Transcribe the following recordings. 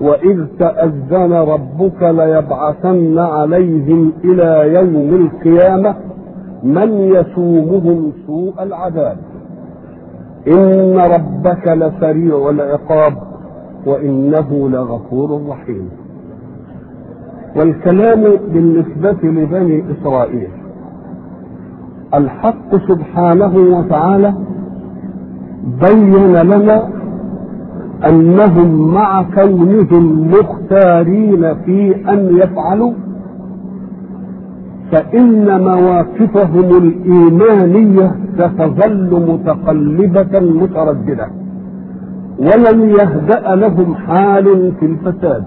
وإذ تأذن ربك ليبعثن عليهم إلى يوم القيامة من يسومهم سوء العذاب إن ربك لسريع العقاب وإنه لغفور رحيم والكلام بالنسبة لبني إسرائيل الحق سبحانه وتعالى بين لنا انهم مع كونهم مختارين في ان يفعلوا فان مواقفهم الايمانيه ستظل متقلبه متردده ولن يهدا لهم حال في الفساد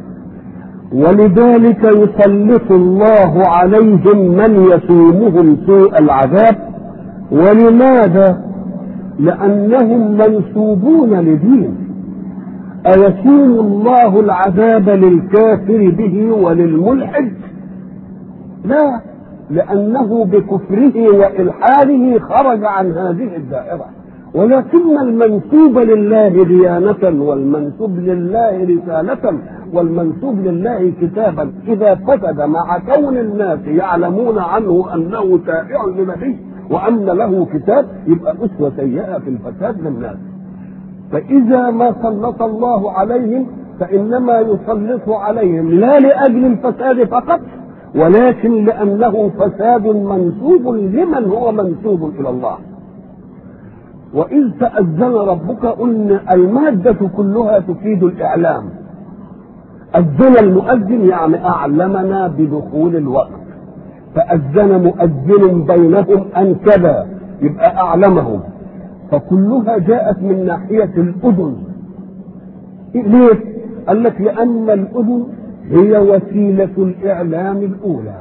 ولذلك يسلط الله عليهم من يسومهم سوء العذاب ولماذا لانهم منسوبون لدين أيسوم الله العذاب للكافر به وللملحد لا لأنه بكفره وإلحاده خرج عن هذه الدائرة ولكن المنسوب لله ديانة والمنسوب لله رسالة والمنسوب لله كتابا إذا فسد مع كون الناس يعلمون عنه أنه تابع لنبي وأن له كتاب يبقى أسوة سيئة في الفساد للناس فإذا ما سلط الله عليهم فإنما يسلط عليهم لا لأجل الفساد فقط ولكن لأنه فساد منسوب لمن هو منسوب إلى الله وإذ تأذن ربك قلنا المادة كلها تفيد الإعلام أذن المؤذن يعني أعلمنا بدخول الوقت فأذن مؤذن بينهم أن كذا يبقى أعلمهم فكلها جاءت من ناحية الأذن ليه؟ قال لك لأن الأذن هي وسيلة الإعلام الأولى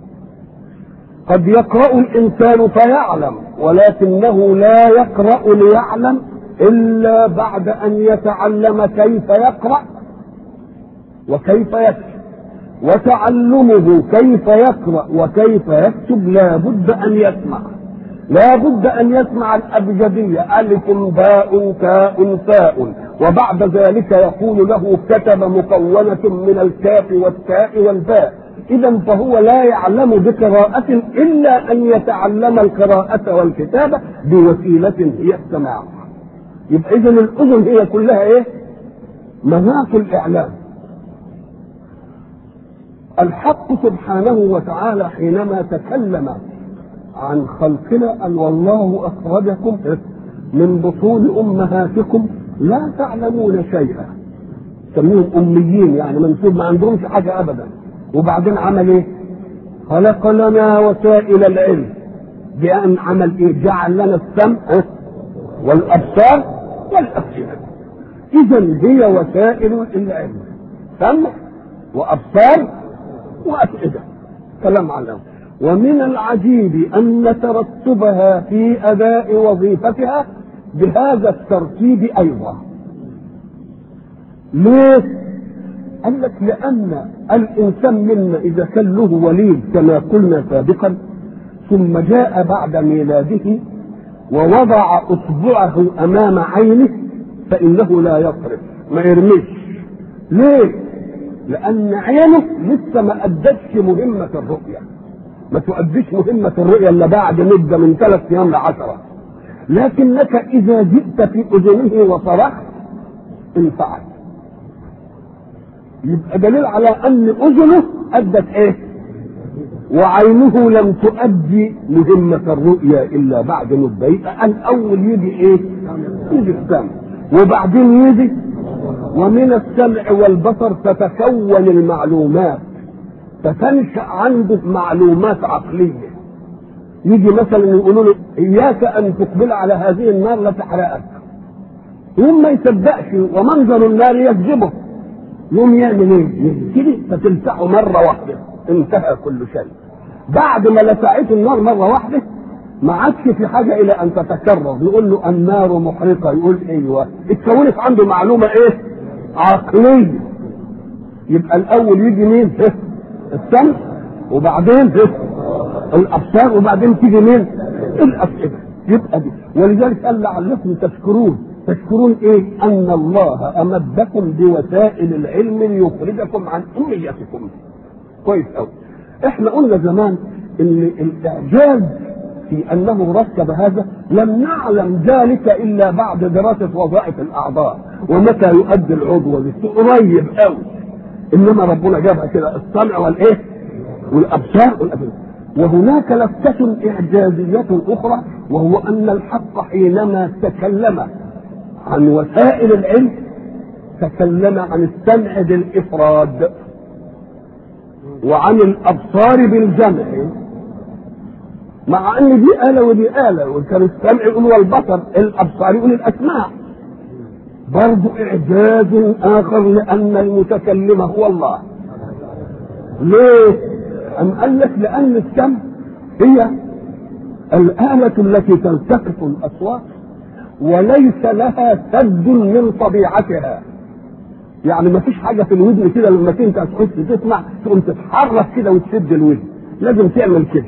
قد يقرأ الإنسان فيعلم ولكنه لا يقرأ ليعلم إلا بعد أن يتعلم كيف يقرأ وكيف يكتب وتعلمه كيف يقرأ وكيف يكتب لا بد أن يسمع لا بد أن يسمع الأبجدية ألف باء تاء ثاء وبعد ذلك يقول له كتب مكونة من الكاف والتاء والباء إذا فهو لا يعلم بقراءة إلا أن يتعلم القراءة والكتابة بوسيلة هي السماع يبقى إذا الأذن هي كلها إيه؟ مناط الإعلام الحق سبحانه وتعالى حينما تكلم عن خلقنا أن والله أخرجكم من بطون أمهاتكم لا تعلمون شيئا سميهم أميين يعني منسوب ما عندهمش حاجة أبدا وبعدين عمل إيه؟ خلق لنا وسائل العلم بأن عمل إيه؟ جعل لنا السمع والأبصار والأفئدة إذا هي وسائل العلم سمع وأبصار وأفئدة كلام على ومن العجيب أن ترتبها في أداء وظيفتها بهذا الترتيب أيضا ليه؟ قال لك لأن الإنسان منا إذا كان له وليد كما قلنا سابقا ثم جاء بعد ميلاده ووضع إصبعه أمام عينه فإنه لا يصرف ما يرميش ليه؟ لأن عينه لسه ما أدتش مهمة الرؤية ما تؤديش مهمة الرؤية إلا بعد مدة من ثلاث أيام لعشرة لكنك إذا جئت في أذنه وصرخت انفعل يبقى دليل على أن أذنه أدت إيه؟ وعينه لم تؤدي مهمة الرؤيا إلا بعد مدة يبقى الأول يجي إيه؟ يجي السمع وبعدين يجي ومن السمع والبصر تتكون المعلومات فتنشا عنده معلومات عقليه يجي مثلا يقولوا له اياك ان تقبل على هذه النار لا تحرقك يوم ما يصدقش ومنظر النار يجذبه يوم يعمل ايه؟ يبتدي فتلسعه مره واحده انتهى كل شيء بعد ما لسعته النار مره واحده ما عادش في حاجه الى ان تتكرر يقول له النار محرقه يقول ايوه اتكونت عنده معلومه ايه؟ عقليه يبقى الاول يجي مين؟ السمع وبعدين الابصار وبعدين تيجي مين؟ الافئده يبقى دي ولذلك قال لعلكم تشكرون تشكرون ايه ان الله امدكم بوسائل العلم ليخرجكم عن اميتكم كويس قوي احنا قلنا زمان ان الاعجاز في انه ركب هذا لم نعلم ذلك الا بعد دراسه وظائف الاعضاء ومتى يؤدي العضو قريب قوي انما ربنا جابها كده السمع والايه والابصار والابصار وهناك لفتة إعجازية أخرى وهو أن الحق حينما تكلم عن وسائل العلم تكلم عن السمع بالإفراد وعن الأبصار بالجمع مع أن دي آلة ودي آلة وكان السمع يقول والبصر الأبصار يقول الأسماع برضو إعجاز آخر لأن المتكلم هو الله ليه؟ أم قال لك لأن السمع هي الآلة التي تلتقط الأصوات وليس لها سد من طبيعتها يعني ما فيش حاجة في الودن كده لما انت تحس تسمع تقوم تتحرك كده وتسد الودن لازم تعمل كده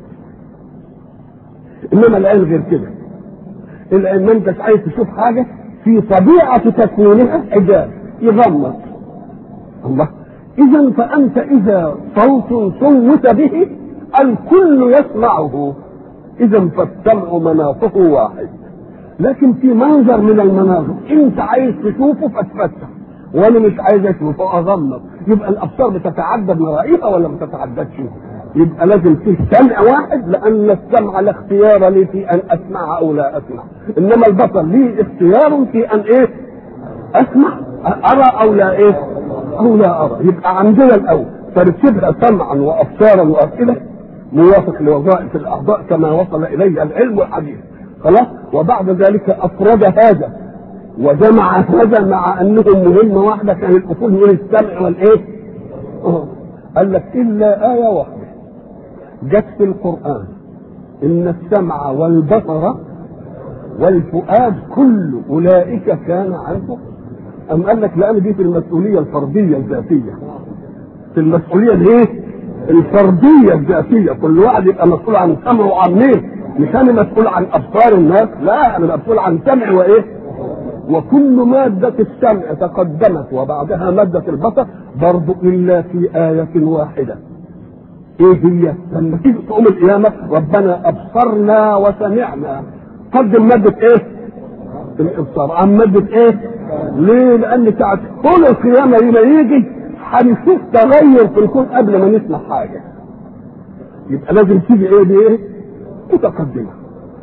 انما العين غير كده العين ما انتش عايز تشوف حاجة في طبيعة تكوينها حجاب يغمض الله اذا فانت اذا صوت صوت به الكل يسمعه اذا فالسمع مناطه واحد لكن في منظر من المناظر انت عايز تشوفه فتفتح وانا مش عايز اشوفه اغمض يبقى الابصار بتتعدد مرائيها ولا ما بتتعددش يبقى لازم في سمع واحد لان السمع لا اختيار لي في ان اسمع او لا اسمع انما البصر لي اختيار في ان ايه اسمع ارى او لا ايه او لا ارى يبقى عندنا الاول ترتيبها سمعا وابصارا وافئده موافق لوظائف الاعضاء كما وصل اليه العلم والحديث خلاص وبعد ذلك افرد هذا وجمع هذا مع انهم مهمه واحده كان الاصول من السمع والايه؟ أوه. قال لك الا ايه واحده جت في القران ان السمع والبصر والفؤاد كل اولئك كان عنه أم قال لك لأن دي في المسؤولية الفردية الذاتية في المسؤولية الايه؟ الفردية الذاتية كل واحد يبقى مسؤول عن سمعه وعن مين؟ مش أنا مسؤول عن أبصار الناس لا أنا مسؤول عن سمع وإيه؟ وكل مادة السمع تقدمت وبعدها مادة البصر برضو إلا في آية واحدة إيه هي؟ لما تيجي تقوم القيامة ربنا أبصرنا وسمعنا قدم مادة إيه؟ الإبصار عن مادة إيه؟ ليه؟ لأن ساعة كل القيامة لما يجي هنشوف تغير في الكون قبل ما نسمع حاجة يبقى لازم تيجي إيه بإيه؟ متقدمة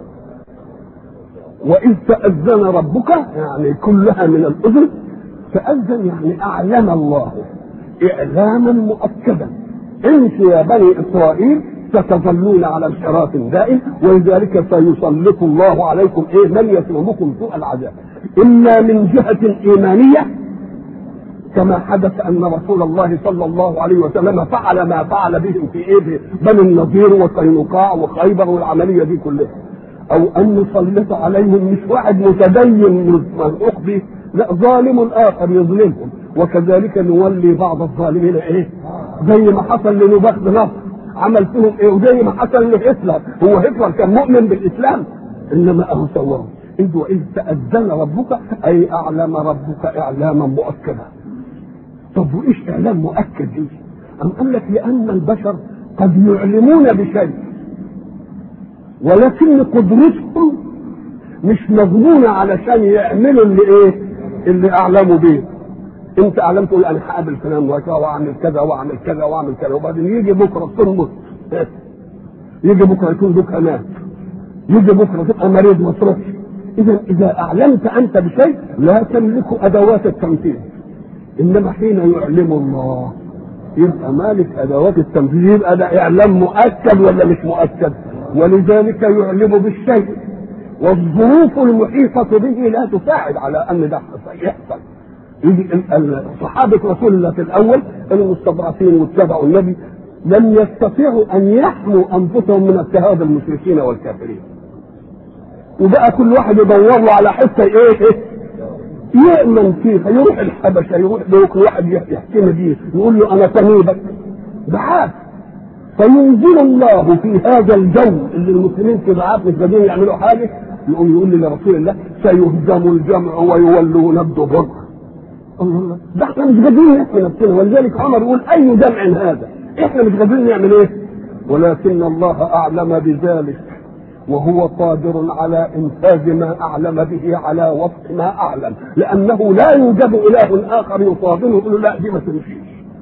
وإذ تأذن ربك يعني كلها من الأذن تأذن يعني أعلن الله إعلاما مؤكدا انتم يا بني إسرائيل ستظلون على انحراف دائم ولذلك سيسلط الله عليكم ايه من يسلمكم سوء العذاب اما من جهه ايمانيه كما حدث ان رسول الله صلى الله عليه وسلم فعل ما فعل بهم في ايه بني النضير وقينقاع وخيبر والعمليه دي كلها او ان نسلط عليهم مش واحد متدين مرؤوخ به لا ظالم اخر يظلمهم وكذلك نولي بعض الظالمين ايه زي ما حصل لنبخت نصر عمل فيهم ايه وزي ما حصل لهتلر هو هتلر كان مؤمن بالاسلام انما اهو سواه اذ واذ تاذن ربك اي اعلم ربك اعلاما مؤكدا طب وايش اعلام مؤكد دي ام قال لك لان البشر قد يعلمون بشيء ولكن قدرتهم مش مضمونة علشان يعملوا اللي ايه اللي اعلموا بيه انت اعلمت تقول انا هقابل فلان وكذا واعمل كذا واعمل كذا واعمل كذا وبعدين يجي بكره تنبت يجي بكره يكون بك مات يجي بكره تبقى مريض ما تروحش اذا اذا اعلمت انت بشيء لا تملك ادوات التمثيل انما حين يعلم الله يبقى مالك ادوات التمثيل يبقى ده اعلام مؤكد ولا مش مؤكد ولذلك يعلم بالشيء والظروف المحيطة به لا تساعد على أن ده يحصل يجي صحابة رسول الله في الأول المستضعفين واتبعوا النبي لم يستطيعوا أن يحموا أنفسهم من اضطهاد المشركين والكافرين وبقى كل واحد يدور له على حتة إيه, إيه يأمن فيها يروح الحبشة يروح كل واحد يحكي دي يقول له أنا تميبك بعاد فينزل الله في هذا الجو اللي المسلمين في ضعاف مش قادرين يعملوا حاجة يقوم يقول لي لرسول الله سيهزم الجمع ويولون الدبر الله ده احنا مش قادرين نحمي نفسنا ولذلك عمر يقول اي جمع هذا احنا مش قادرين نعمل ايه ولكن الله اعلم بذلك وهو قادر على انفاذ ما اعلم به على وفق ما اعلم لانه لا يوجد اله اخر يصادمه يقول له لا دي ما تمشيش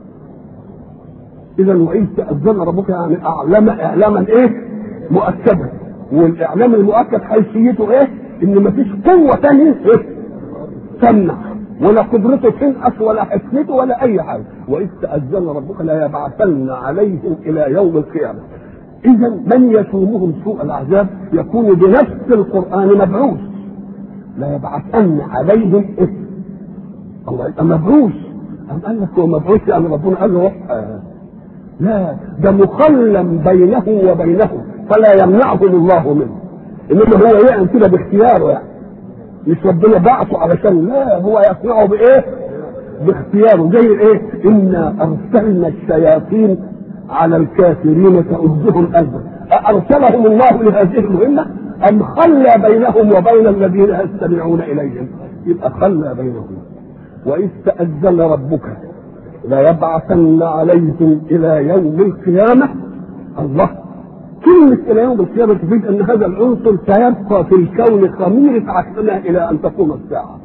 اذا واذ تاذن ربك يعني اعلم اعلاما ايه مؤكدا والاعلام المؤكد حيثيته ايه ان مفيش قوه ثانيه إيه؟ تمنع ولا قدرته تنقص ولا حكمته ولا اي حاجه واذ تاذن ربك لا يبعثن عليهم الى يوم القيامه اذا من يسومهم سوء العذاب يكون بنفس القران مبعوث لا يبعثن عليهم اسم الله يبقى مبعوث أم قال لك هو مبعوث يعني ربنا قال له آه. لا ده مخلم بينه وبينهم فلا يمنعهم الله منه انما هو يعمل كده باختياره يعني مش ربنا بعثه علشان لا هو يصنعه بايه؟ باختياره زي ايه؟ انا ارسلنا الشياطين على الكافرين تؤذهم أذى أرسلهم الله لهذه المهمة أم خلى بينهم وبين الذين يستمعون إليهم يبقى خلى بينهم وإذ تأذن ربك ليبعثن عليهم إلى يوم القيامة الله كلمة إلى يوم القيامة تفيد أن هذا العنصر سيبقى في الكون خميرة عقلنا إلى أن تقوم الساعة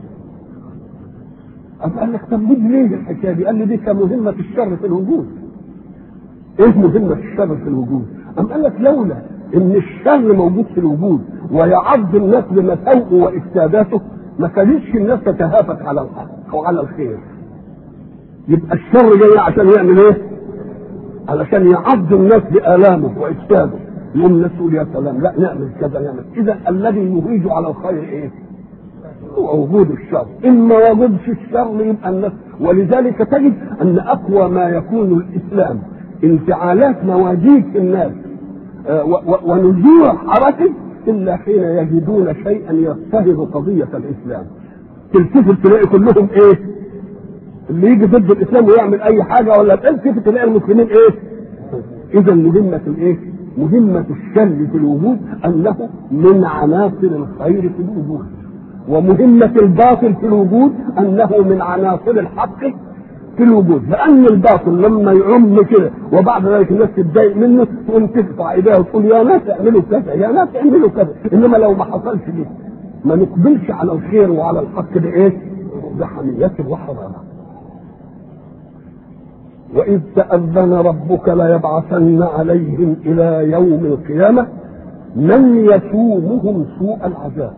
قال لك طب ليه الحكايه دي؟ قال لي دي كمهمه الشر في الوجود. ايه مهمه الشر في الوجود؟ أم قال لك لولا ان الشر موجود في الوجود ويعض الناس بمساوئه وافساداته ما كانتش الناس تتهافت على الحق وعلى الخير. يبقى الشر جاي عشان يعمل ايه؟ علشان يعض الناس بآلامه وإفساده. يقوم الناس تقول يا سلام لا نعمل كذا نعمل إذا الذي يهيج على الخير إيه؟ هو وجود الشر إن ما وجدش الشر يبقى الناس ولذلك تجد أن أقوى ما يكون الإسلام انفعالات مواجيد في الناس آه، و- و- ونزوع حركه الا حين يجدون شيئا يضطهد قضيه الاسلام تلتفت تلاقي كلهم ايه؟ اللي يجي ضد الاسلام ويعمل اي حاجه ولا تلتفت تلاقي المسلمين ايه؟ اذا مهمه الايه؟ مهمه الشر في الوجود انه من عناصر الخير في الوجود ومهمه الباطل في الوجود انه من عناصر الحق في الوجود لان الباطل لما يعم كده وبعد ذلك الناس تتضايق منه تقوم ترفع ايديها وتقول يا ناس اعملوا كذا يا ناس اعملوا كذا انما لو ما حصلش دي ما نقبلش على الخير وعلى الحق بايه؟ بحمية وحرارة وإذ تأذن ربك ليبعثن عليهم إلى يوم القيامة من يسومهم سوء العذاب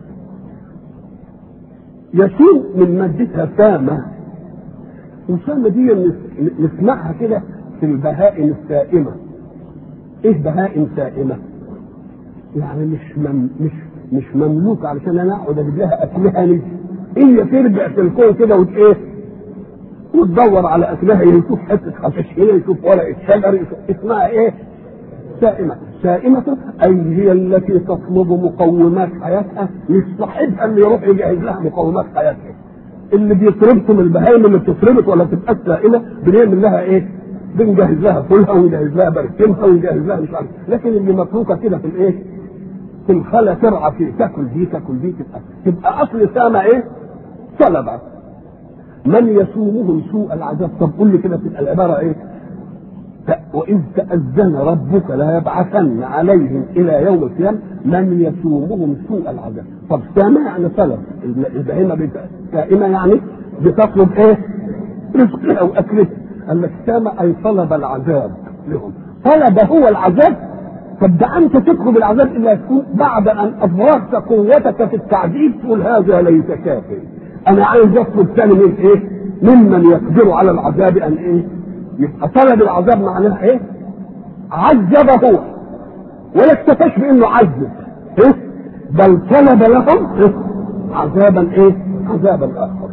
يسوم من مادتها سامة وسامة دي نس- نسمعها كده في البهائم السائمة ايه بهائم سائمة يعني مش مم مش مش مملوك علشان انا اقعد اجيب لها اكلها نجي هي ترجع في الكون كده وت ايه وتدور على اكلها يشوف حته خشاش هنا يشوف ورقه شجر يشوف اسمها ايه سائمة سائمة أي هي التي تطلب مقومات حياتها مش صاحبها اللي يروح يجهز لها مقومات حياتها اللي بيطربكم البهايم اللي بتطربك ولا تبقى سائمة بنعمل لها ايه؟ بنجهز لها فولها ونجهز لها بركمها ونجهز لها مش عارف لكن اللي متروكة كده في الايه؟ في الخلا ترعى في تاكل دي تاكل دي تبقى تبقى اصل سامة ايه؟ طلبة من يسومهم سوء العذاب طب قول لي كده تبقى العبارة ايه؟ ت- وإذ تأذن ربك ليبعثن عليهم إلى يوم القيامة من يسومهم سوء العذاب طب سامة يعني طلب البهيمة بت- سائمة يعني بتطلب إيه؟ رزقها وأكلها قال لك سامة أي طلب العذاب لهم طلب هو العذاب طب ده أنت تطلب العذاب إلا يكون بعد أن أفرغت قوتك في التعذيب تقول هذا ليس كافي أنا عايز أطلب ثاني من إيه؟ ممن يقدر على العذاب أن إيه؟ يبقى طلب العذاب معناه ايه؟ عذب هو ولا اكتفاش بانه عذب إيه؟ بل طلب لهم إيه؟ عذابا ايه؟ عذابا اخر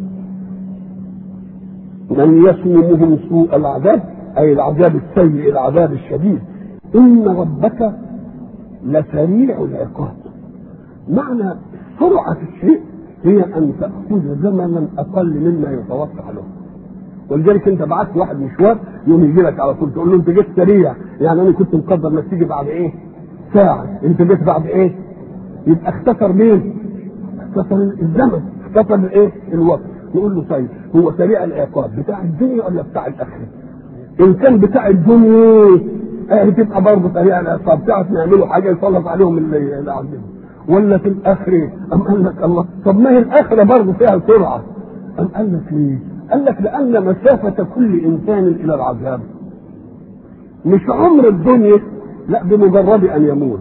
من يسومهم سوء العذاب اي العذاب السيء العذاب الشديد ان ربك لسريع العقاب معنى سرعه الشيء هي ان تاخذ زمنا اقل مما يتوقع له ولذلك انت بعت واحد مشوار يوم يجي لك على طول تقول له انت جيت سريع يعني انا كنت مقدر انك تيجي بعد ايه؟ ساعه انت جيت بعد ايه؟ يبقى اختصر مين؟ اختصر الزمن اختصر الايه؟ الوقت نقول له طيب هو سريع العقاب بتاع الدنيا ولا بتاع الاخره؟ ان كان بتاع الدنيا اه تبقى برضه سريع العقاب تعرف يعملوا حاجه يسلط عليهم اللي اللي عندهم ولا في الاخره ام قال لك الله طب ما هي الاخره برضه فيها سرعه ام قال لك ليه؟ قال لك لان مسافه كل انسان الى العذاب مش عمر الدنيا لا بمجرد ان يموت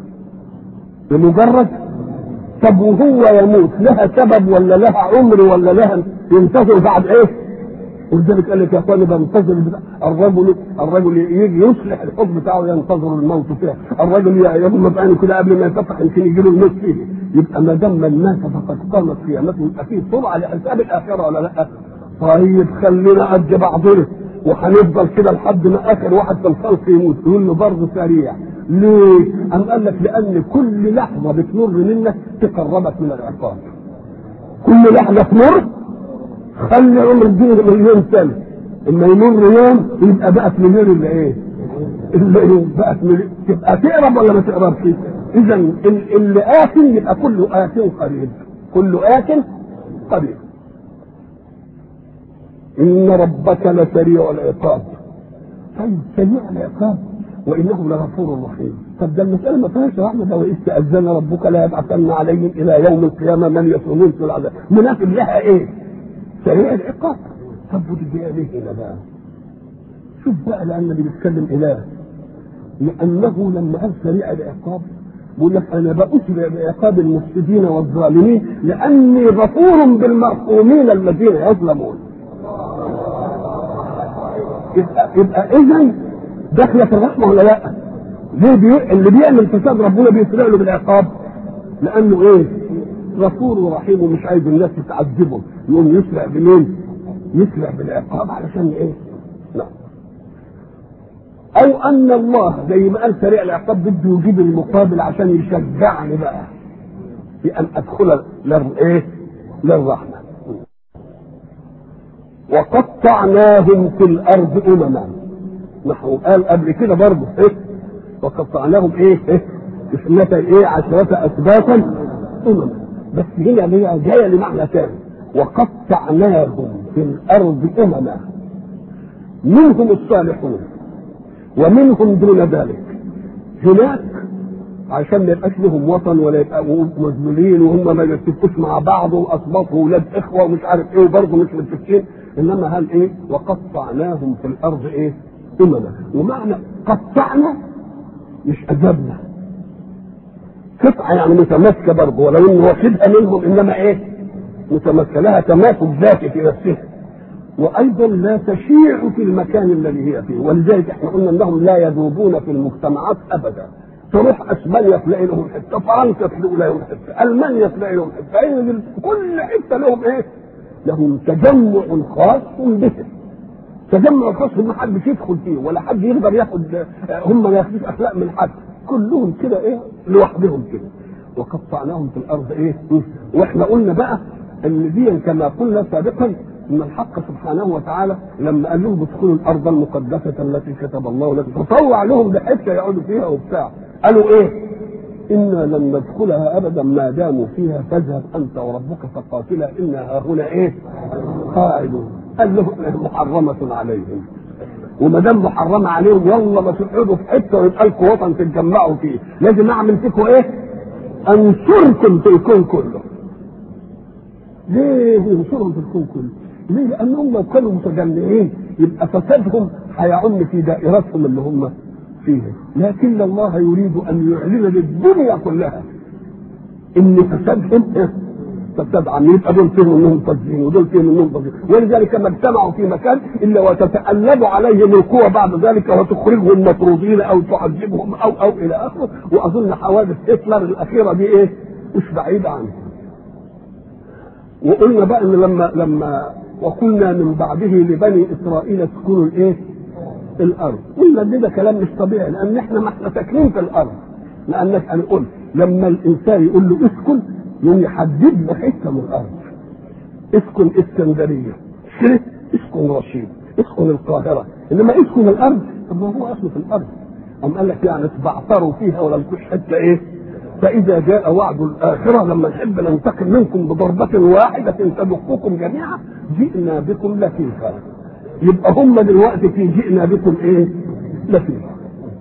بمجرد طب وهو يموت لها سبب ولا لها عمر ولا لها ينتظر بعد ايه؟ ولذلك قال لك يا اخواني بنتظر الرجل الرجل يجي يصلح الحكم بتاعه ينتظر الموت فيها، الرجل يوم ما كده قبل ما يفتح يمكن يجي له الموت فيه، يبقى ما دام من مات فقد قامت قيامته يبقى فيه سرعه لحساب الاخره ولا لا؟ طيب خلينا قد بعضنا وهنفضل كده لحد ما اخر واحد في الخلق يموت يقول له برضه سريع ليه؟ أم قال لك لأن كل لحظة بتمر منك تقربك من العقاب. كل لحظة تمر خلي عمر الدين مليون سنة. اما يمر يوم يبقى بقت مليون اللي ايه؟ اللي بقت مليون تبقى تقرب ولا ما تقربش؟ إذا اللي آت يبقى كله آت قريب. كله آت قريب. إن ربك لسريع العقاب. طيب سريع العقاب وانه لغفور رحيم طب ده المساله ما فيهاش رحمه ده واذ تاذن ربك لا يبعثن عليهم الى يوم القيامه من يصومون في العذاب مناسب لها ايه؟ سريع العقاب طب ودي جايه ليه هنا بقى؟ شوف بقى لان اللي بيتكلم اله لانه لما قال سريع العقاب بيقول لك انا بأسرع بعقاب المفسدين والظالمين لاني غفور بالمرحومين الذين يظلمون يبقى يبقى اذا داخله في الرحمه ولا لا؟ ليه بي... اللي بيعمل فساد ربنا بيسرع له بالعقاب لانه ايه؟ غفور ورحيم ومش عايز الناس تتعذبه يقوم يسرع بمين؟ يسرع بالعقاب علشان ايه؟ لا او ان الله زي ما قال سريع العقاب بده يجيب المقابل عشان يشجعني بقى في ان ادخل للايه؟ للرحمه وقطعناهم في الارض امما نحو قال قبل كده برضه ايه وقطعناهم ايه ايه اثنتا ايه عشرة اسباطا امما بس هنا هي جايه لمعنى ثاني وقطعناهم في الارض امما منهم الصالحون ومنهم دون ذلك هناك عشان ما يبقاش لهم وطن ولا يبقوا مذلولين وهم ما يتفقوش مع بعض واصباطوا ولاد اخوه ومش عارف ايه وبرضه مش متفقين انما قال ايه وقطعناهم في الارض ايه امما ومعنى قطعنا مش اذبنا قطعه يعني متماسكه برضه ولو انه واخدها منهم انما ايه متماسكه لها تماسك ذاتي في نفسها وايضا لا تشيع في المكان الذي هي فيه ولذلك احنا قلنا انهم لا يذوبون في المجتمعات ابدا تروح اسبانيا تلاقي لهم حته فرنسا تلاقي لهم حته المانيا تلاقي لهم حته كل حته لهم ايه لهم تجمع خاص به تجمع خاص ما حدش يدخل فيه ولا حد يقدر ياخد هم ما ياخدوش اخلاق من حد كلهم كده ايه لوحدهم كده وقطعناهم في الارض ايه واحنا قلنا بقى ان دي كما قلنا سابقا ان الحق سبحانه وتعالى لما قال لهم ادخلوا الارض المقدسه التي كتب الله لكم فطوع لهم بحته يقعدوا فيها وبتاع قالوا ايه انا لن ندخلها ابدا ما داموا فيها فاذهب انت وربك فقاتلا انا هنا ايه قاعدون قال لهم محرمه عليهم وما دام محرمه عليهم والله ما تقعدوا في حته ويبقى لكم وطن تتجمعوا فيه لازم اعمل فيكم ايه انصركم في الكون كله ليه ينصرهم في الكون كله ليه لانهم لو كانوا متجمعين يبقى فسادهم هيعم في دائرتهم اللي هم فيها لكن الله يريد ان يعلن للدنيا كلها ان فسادهم فساد عم يبقى دول فيهم انهم فاسدين ودول فيهم انهم فاسدين ولذلك ما اجتمعوا في مكان الا وتتألب عليهم القوى بعد ذلك وتخرجهم مطرودين او تعذبهم او او الى اخره واظن حوادث هتلر الاخيره دي ايه مش بعيده عنهم وقلنا بقى ان لما لما وقلنا من بعده لبني اسرائيل اسكنوا الايه؟ الارض قلنا ان ده كلام مش طبيعي لان احنا ما احنا ساكنين في الارض لانك انا قلت لما الانسان يقول له اسكن يوم يحدد له حته من الارض اسكن اسكندريه شرك اسكن رشيد اسكن القاهره انما اسكن الارض طب ما هو اصله في الارض قام قال لك يعني تبعتروا فيها ولا لكوش حته ايه؟ فإذا جاء وعد الآخرة لما نحب ننتقم منكم بضربة واحدة تدقكم جميعا جئنا بكم لفيفا يبقى هم دلوقتي في جئنا بكم ايه؟ لفيفا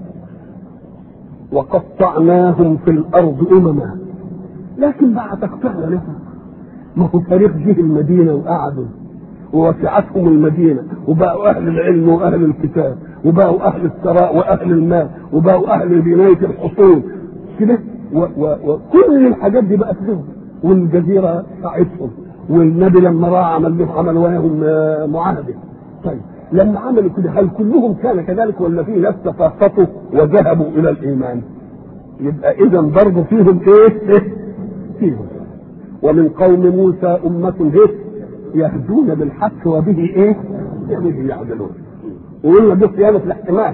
وقطعناهم في الأرض أمما لكن بعد تقطعنا لهم ما هو تاريخ جه المدينة وقعدوا ووسعتهم المدينة وبقوا أهل العلم وأهل الكتاب وبقوا أهل الثراء وأهل المال وبقوا أهل بناية الحصول كده وكل الحاجات دي بقت لهم والجزيرة ساعتهم والنبي لما راى عمل لهم عمل وياهم معاهدة طيب لما عملوا كده هل كلهم كان كذلك ولا في ناس تفاقطوا وذهبوا إلى الإيمان يبقى إذا برضه فيهم إيه؟ إيه؟ فيهم ومن قوم موسى أمة إيه؟ يهدون بالحق وبه إيه؟ به يعدلون وقلنا ده صيانة الاحتمال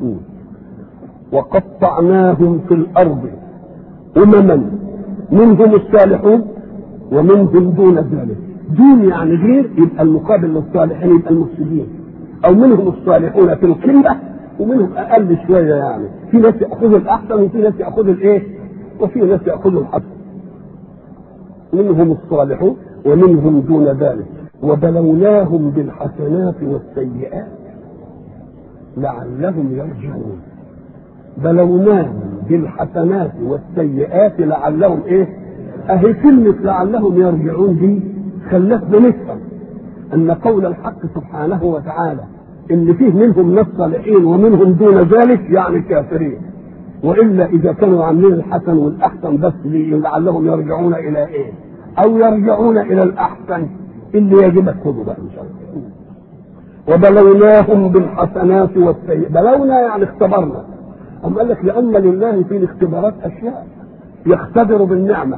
وقطعناهم في الأرض أمما منهم الصالحون ومنهم دون ذلك دون يعني غير يبقى المقابل للصالحين يبقى المفسدين أو منهم الصالحون في القلة ومنهم أقل شوية يعني في ناس يأخذوا الأحسن وفي ناس يأخذوا الإيه وفي ناس يأخذوا الحسن منهم الصالحون ومنهم دون ذلك وبلوناهم بالحسنات والسيئات لعلهم يرجعون بلوناهم بالحسنات والسيئات لعلهم ايه اهي كلمة لعلهم يرجعون دي خلتنا نفهم ان قول الحق سبحانه وتعالى ان فيه منهم ناس صالحين ومنهم دون ذلك يعني كافرين والا اذا كانوا عاملين الحسن والاحسن بس لعلهم يرجعون الى ايه او يرجعون الى الاحسن اللي يجب خذوا بقى ان شاء الله وبلوناهم بالحسنات والسيئات بلونا يعني اختبرنا أم قال لك لأن لله في الاختبارات أشياء يختبر بالنعمة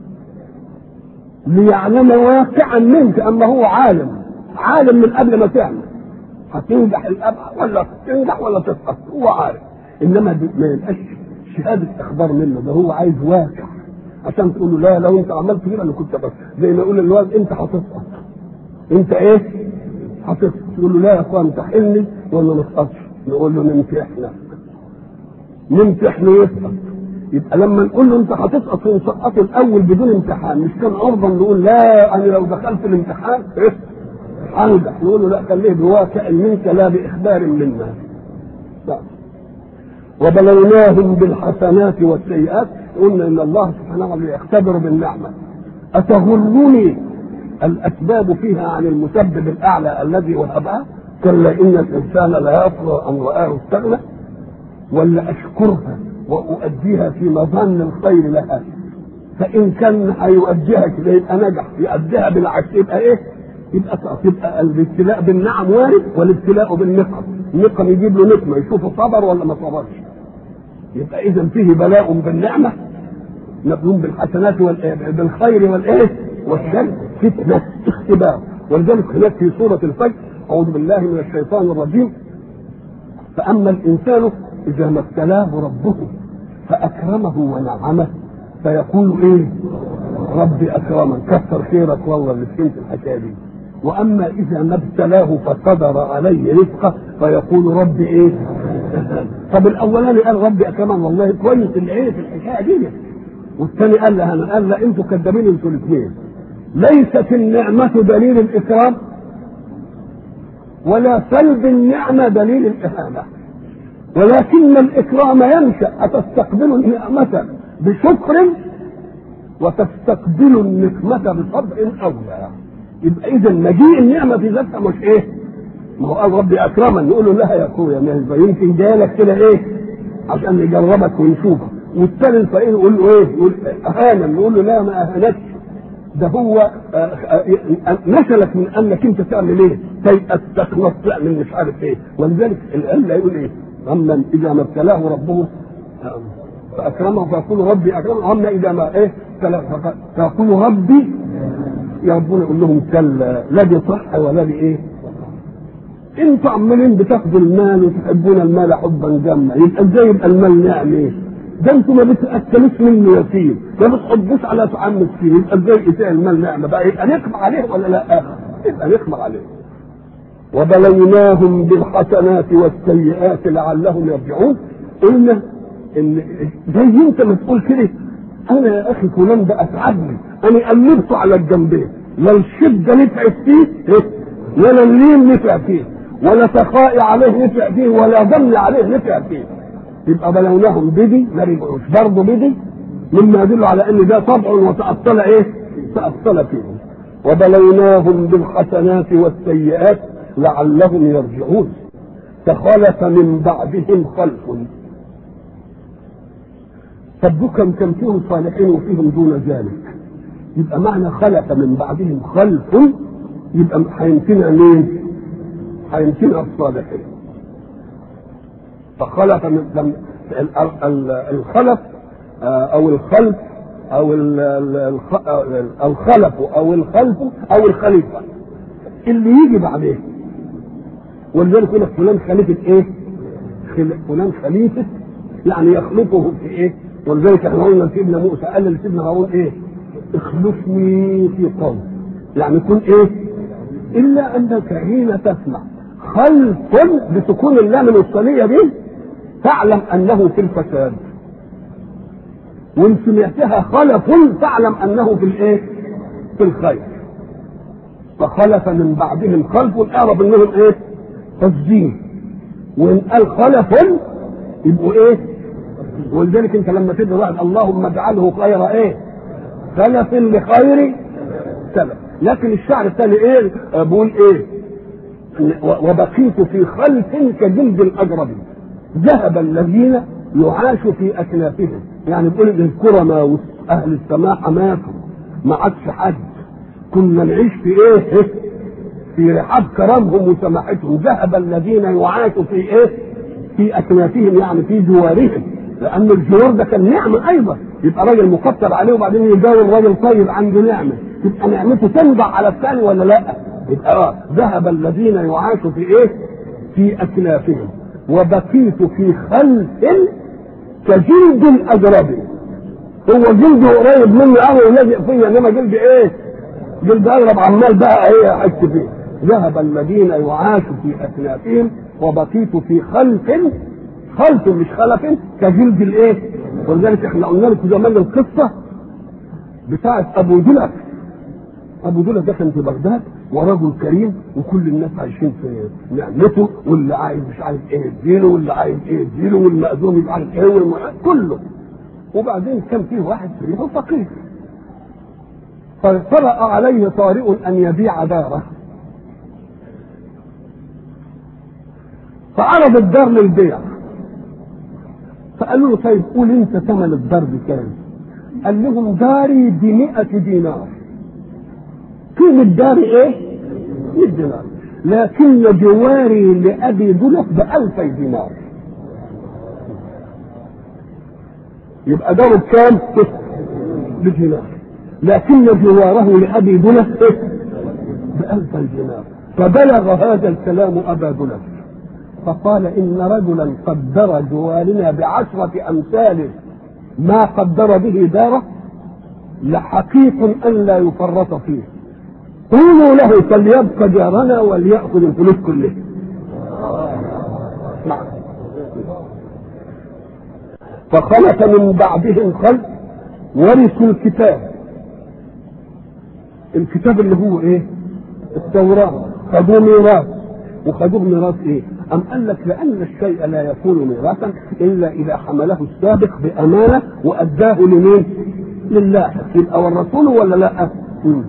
ليعلم واقعا منك أما هو عالم عالم من قبل ما تعمل هتنجح الأبعى ولا تنجح ولا تسقط هو عارف إنما ما يبقاش شهادة إخبار منه ده هو عايز واقع عشان تقول له لا لو أنت عملت كده أنا كنت بس زي ما يقول الوالد أنت هتسقط أنت إيه؟ هتسقط تقول له لا يا أخوان امتحني ولا ما تسقطش نقول له نمتحنك نمتحن ويسقط يبقى لما نقول له انت هتسقط ونسقطه الاول بدون امتحان مش كان عرضا نقول لا انا لو دخلت الامتحان ايه هنجح نقول له لا خليه بواقع منك لا باخبار منا وبلوناهم بالحسنات والسيئات قلنا ان الله سبحانه وتعالى يختبر بالنعمه اتغرني الاسباب فيها عن المسبب الاعلى الذي وهبها كلا ان الانسان لا يطغى ان راه استغنى ولا اشكرها واؤديها في مظن الخير لها فان كان هيؤديها كده يبقى نجح يؤديها بالعكس يبقى ايه؟ يبقى تبقى الابتلاء بالنعم وارد والابتلاء بالنقم النقم يجيب له نقمه يشوفه صبر ولا ما صبرش يبقى اذا فيه بلاء بالنعمه مبلوم بالحسنات بالخير والايه؟ والشر فتنه اختبار ولذلك هناك في سوره الفجر اعوذ بالله من الشيطان الرجيم فاما الانسان إذا ما ابتلاه ربه فأكرمه ونعمه فيقول إيه؟ ربي أكرمن كثر خيرك والله اللي فهمت الحكاية دي وأما إذا ما ابتلاه فقدر عليه رزقه فيقول ربي إيه؟ طب الأولاني قال ربي أكرمن والله كويس اللي إيه في الحكاية دي والثاني قال لها قال لا أنتوا كذابين أنتوا الاثنين ليست النعمة دليل الإكرام ولا سلب النعمة دليل الإهانة ولكن الإكرام ينشأ أتستقبل النعمة بشكر وتستقبل النقمة بصبر أولى يبقى إذا مجيء النعمة في ذاتها مش إيه؟ ما هو قال ربي أكرما نقول له لا يا أخويا ما يمكن جايلك كده إيه؟ عشان نجربك ونشوفك والثاني الفقير يقول له إيه؟ يقول أهانا نقول له لا ما أهانكش ده هو نشلك من انك انت تعمل ايه؟ تيأس تخلص تعمل مش عارف ايه ولذلك الآن يقول ايه؟ اما اذا ما ابتلاه ربه فاكرمه فيقول ربي اكرمه اما اذا ما ايه فيقول ربي يا ربنا يقول لهم كلا لا دي صح ولا دي ايه انتوا عمالين بتاخدوا المال وتحبون المال حبا جما يبقى ازاي يبقى المال نعم ايه ده انتوا ما بتاكلوش منه يتيم ما بتحبوش على طعام مسكين يبقى ازاي يتاع المال نعمه بقى يبقى نقمع عليه ولا لا يبقى نقمع عليه وبلوناهم بالحسنات والسيئات لعلهم يرجعون قلنا ان زي انت ما تقول كده انا يا اخي فلان ده اتعبني انا قلبته على الجنبين لا الشده نفعت فيه إيه؟ ولا اللين نفع فيه ولا سخائي عليه نفع فيه ولا ضل عليه نفع فيه يبقى بلوناهم بدي ما رجعوش برضه بدي مما يدل على ان ده طبع وتأصل ايه؟ تأصل فيهم وبلوناهم بالحسنات والسيئات لعلهم يرجعون فخلف من بعدهم خلف طب كم كم فيهم صالحين وفيهم دون ذلك يبقى معنى خلف من بعدهم خلف يبقى هيمكنها مين؟ هيمكنها الصالحين فخلف من لم الخلف او الخلف او الخلف او الخلف او الخليفه اللي يجي بعدين ولذلك يقول لك فلان خليفه ايه؟ فلان خليفه يعني يخلفه في ايه؟ ولذلك احنا قلنا لسيدنا موسى قال لسيدنا هارون ايه؟ اخلفني في قوم يعني كن ايه؟ الا انك حين تسمع خلف بسكون اللام الوصليه دي تعلم انه في الفساد وان سمعتها خلف تعلم انه في الايه؟ في الخير فخلف من بعدهم خلف اعرف انهم ايه؟ فاسدين وان قال خلف يبقوا ايه؟ ولذلك انت لما تدعي واحد اللهم اجعله خير ايه؟ سلف لخير سلف لكن الشعر الثاني ايه؟ بيقول ايه؟ وبقيت في خلف كجلد الاجرب ذهب الذين يعاشوا في اكنافهم يعني بيقول الكرماء واهل السماحه ماتوا ما عادش حد كنا نعيش في ايه؟ في رحاب كرمهم وسماحتهم ذهب الذين يعاشوا في ايه؟ في اكنافهم يعني في جوارهم لان الجوار ده كان نعمه ايضا يبقى راجل مكتر عليه وبعدين يجاوب راجل طيب عنده نعمه تبقى نعمته تنبع على الثاني ولا لا؟ يبقى اه ذهب الذين يعاشوا في ايه؟ في اكنافهم وبقيت في خلف كجلد الاجرب هو جلده قريب مني قوي ولازق فيا انما جلد ايه؟ جلد اجرب عمال بقى ايه احس فيه ذهب الذين يعاشوا في اكنافهم وبقيت في خلف خلف مش خلف كجلد الايه؟ ولذلك احنا قلنا لكم زمان القصه بتاعت ابو دلك ابو دلك ده كان في بغداد ورجل كريم وكل الناس عايشين في نعمته واللي عايز مش عارف ايه يديله واللي عايز ايه يديله والمأذون مش عارف ايه والم... كله وبعدين كان فيه واحد فيه فقير فطرأ عليه طارئ ان يبيع داره فعرض الدار للبيع فقالوا له طيب قول انت ثمن الدار بكام قال لهم داري بمئة دينار قيمة داري ايه 100 دينار لكن جواري لأبي دلف بألفي دينار يبقى داره بكام؟ بدينار لكن جواره لأبي دلف بألفي دينار فبلغ هذا الكلام أبا دلف فقال إن رجلا قدر جوارنا بعشرة أمثال ما قدر به داره لحقيق أن لا يفرط فيه قولوا له فليبقى جارنا وليأخذ الفلوس كلها نعم فخلف من بعدهم خلف ورثوا الكتاب الكتاب اللي هو ايه التوراة خدوه ميراث وخدوه ميراث ايه أم قال لك لأن الشيء لا يكون ميراثا إلا إذا حمله السابق بأمانة وأداه لمين؟ لله يبقى والرسول ولا لا؟ مم.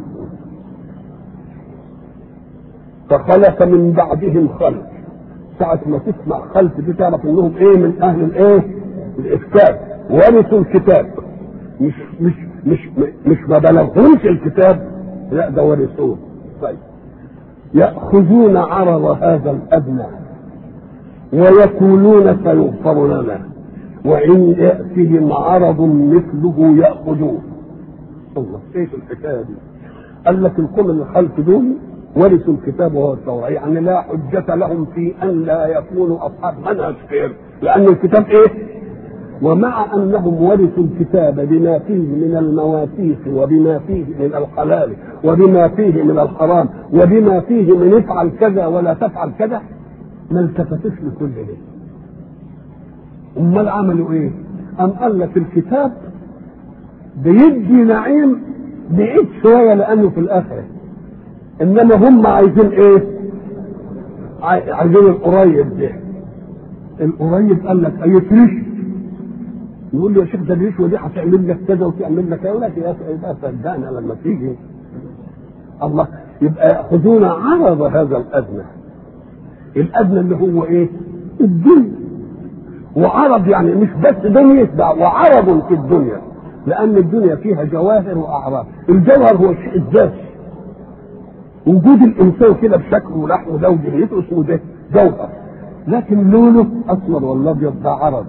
فخلف من بعدهم خلف ساعة ما تسمع خلف دي تعرف انهم ايه من اهل الايه؟ الافساد ورثوا الكتاب مش مش مش مش ما بلغهمش الكتاب لا ده ورثوه طيب يأخذون عرض هذا الأدنى ويقولون سيغفر لنا وإن يأتهم عرض مثله يأخذوه الله ايه الحكاية دي؟ قال لك القوم اللي خلف دول ورثوا الكتاب وهو التوراة يعني لا حجة لهم في أن لا يكونوا أصحاب منهج خير لأن الكتاب إيه؟ ومع أنهم ورثوا الكتاب بما فيه من المواثيق وبما فيه من الحلال وبما فيه من الحرام وبما فيه من افعل كذا ولا تفعل كذا ما التفتش لكل ده امال عملوا ايه؟ أم قال لك الكتاب بيدي نعيم بعيد شويه لانه في الاخره انما هم عايزين ايه؟ عاي- عايزين القريب ده القريب قال لك اي فريش نقول له يا شيخ ده الرشوه دي هتعمل لك كذا وتعمل لك كذا يقول لك يا اخي ده صدقنا لما تيجي الله يبقى ياخذون عرض هذا الادنى الادنى اللي هو ايه؟ الدنيا وعرض يعني مش بس دنيا ده وعرض في الدنيا لان الدنيا فيها جواهر واعراض الجوهر هو الشيء الذاتي وجود الانسان كده بشكله ولحمه ده ودنيته اسمه ده جوهر لكن لونه اسمر ولا ابيض ده عرض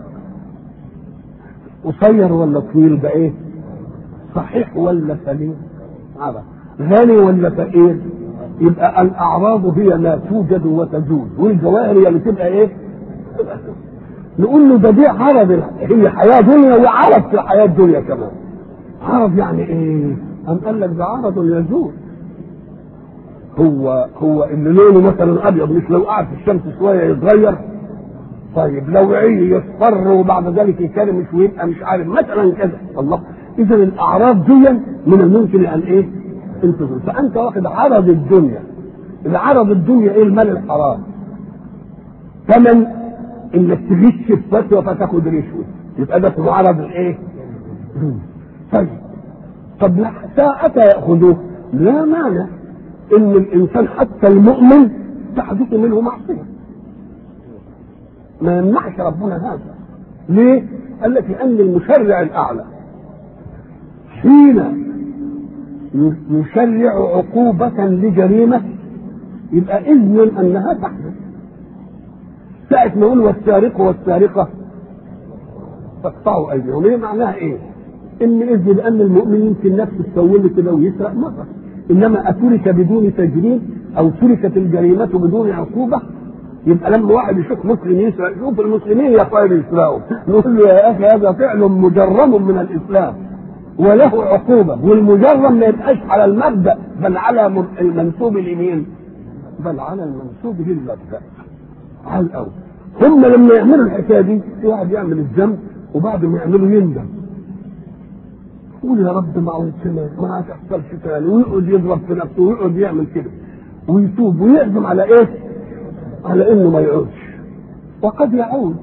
قصير ولا طويل ده ايه صحيح ولا سليم عرض غني ولا فقير يبقى الاعراض هي ما توجد وتزول والجواهر هي اللي تبقى ايه تبقى تزول. نقول له ده دي عرض هي حياه دنيا وعرض في الحياه الدنيا كمان عرض يعني ايه أم قال لك ده عرض يزول هو هو اللي لونه مثلا ابيض مش لو قعد في الشمس شويه يتغير طيب لو عي يصفر وبعد ذلك يكرمش ويبقى مش عارف مثلا كذا الله اذا الاعراض دي من الممكن ان ايه انتظر فانت واخد عرض الدنيا العرض الدنيا ايه المال الحرام ثمن انك تغش في فتوى فتاخد رشوه يبقى ده اسمه عرض الايه؟ طيب طب لا ساعة يأخذوه لا مانع ان الانسان حتى المؤمن تحدث منه معصية ما يمنعش ربنا هذا ليه؟ قال لك لأن المشرع الأعلى حين يشرع عقوبة لجريمة يبقى إذن أنها تحدث ساعة ما يقول والسارق والسارقة فاقطعوا أيديهم إيه معناها إيه؟ إن إذن لأن المؤمن يمكن نفسه تسوي كده ويسرق مرة إنما أترك بدون تجريم أو تركت الجريمة بدون عقوبة يبقى لما واحد يشوف مسلم يسرق شوف المسلمين يا طيب يسرقوا نقول له يا اخي هذا فعل مجرم من الاسلام وله عقوبه والمجرم ما يبقاش على المبدا بل على المنسوب لمين؟ بل على المنسوب للمبدا على الاول هم لما يعملوا الحكايه دي في واحد يعمل الذنب وبعد ما يعمله يندم يقول يا رب ما عودتنا ما هتحصلش تاني ويقعد يضرب في نفسه ويقعد يعمل كده ويتوب ويعزم على ايه؟ على انه ما يعودش وقد يعود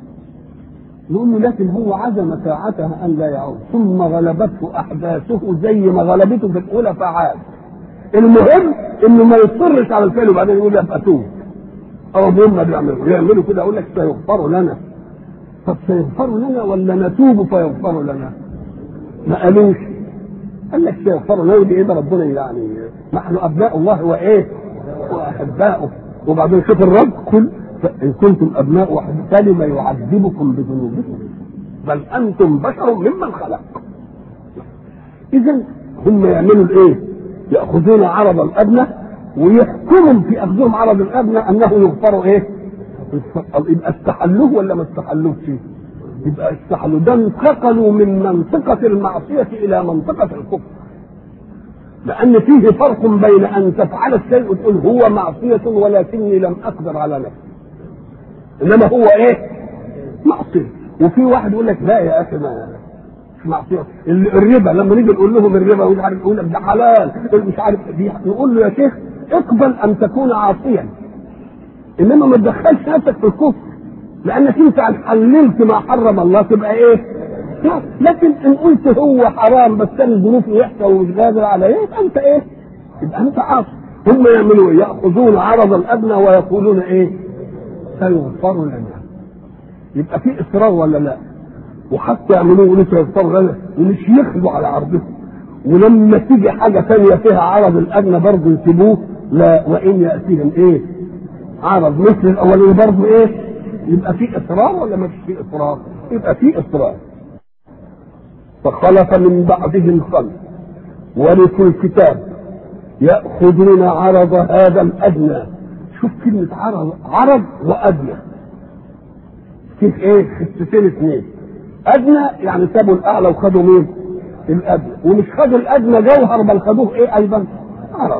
نقول له لكن هو عزم ساعتها ان لا يعود ثم غلبته احداثه زي ما غلبته في الاولى فعاد المهم انه ما يصرش على الفعل وبعدين يقول ابقى توب او هم بيعملوا يعملوا كده اقول لك سيغفر لنا طب سيغفر لنا ولا نتوب فيغفر لنا ما قالوش قال لك سيغفر لنا ودي ايه ده ربنا يعني نحن ابناء الله وايه واحباؤه وبعدين شوف الرب قل ان كنتم ابناء واحد فلما يعذبكم بذنوبكم بل انتم بشر ممن خلق اذا هم يعملوا الايه ياخذون عرض الادنى ويحكمهم في اخذهم عرض الادنى انه يغفر ايه يبقى استحلوه ولا ما استحلوش يبقى استحلوا ده انتقلوا من منطقة المعصية إلى منطقة الكفر لأن فيه فرق بين أن تفعل الشيء وتقول هو معصية ولكني لم أقدر على نفسي إنما هو إيه؟ معصية وفي واحد يقول لك لا يا أخي ما مش معصية الربا لما نيجي نقول لهم الربا مش عارف يقول لك ده حلال مش عارف دي نقول له يا شيخ اقبل أن تكون عاصيا إنما ما تدخلش نفسك في الكفر لأنك أنت حللت ما حرم الله تبقى إيه؟ لكن ان قلت هو حرام بس كان الظروف يحصل ومش قادر على ايه يبقى انت ايه؟ يبقى انت عاصي هم يعملوا ايه؟ ياخذون عرض الادنى ويقولون ايه؟ سيغفر لنا يبقى في اصرار ولا لا؟ وحتى يعملوه يقولوا سيغفر لنا ومش يخلوا على عرضهم ولما تيجي حاجه ثانيه فيها عرض الادنى برضه يسيبوه لا وان ياتيهم ايه؟ عرض مثل الاولاني برضه ايه؟ يبقى في اصرار ولا ما فيش في اصرار؟ يبقى في اصرار فخلف من بعدهم خلف ورثوا الكتاب يأخذون عرض هذا الأدنى شوف كلمة عرض عرض وأدنى كيف إيه حتتين اثنين أدنى يعني سابوا الأعلى وخدوا مين؟ الأدنى ومش خدوا الأدنى جوهر بل خدوه إيه أيضا؟ عرض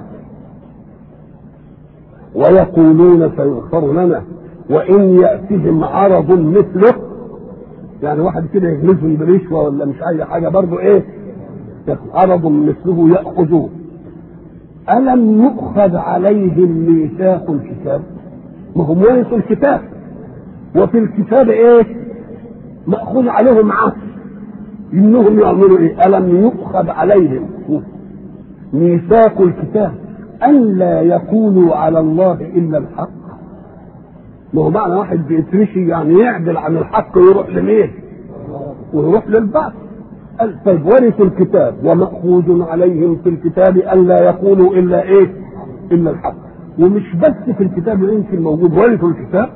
ويقولون سيغفر لنا وإن يأتهم عرض مثله يعني واحد كده يغمزهم برشوه ولا مش اي حاجه برضه ايه عرض مثله يأخذوه ألم يؤخذ عليهم ميثاق الكتاب ما هم ورثوا الكتاب وفي الكتاب ايه مأخوذ عليهم عهد انهم يعملوا ايه الم يؤخذ عليهم ميثاق الكتاب الا يقولوا على الله الا الحق ما هو معنى واحد بيترشي يعني يعدل عن الحق ويروح لمين ويروح للبعض قال طيب ورثوا الكتاب ومأخوذ عليهم في الكتاب ألا يقولوا إلا إيه؟ إلا الحق ومش بس في الكتاب يمكن موجود ورثوا الكتاب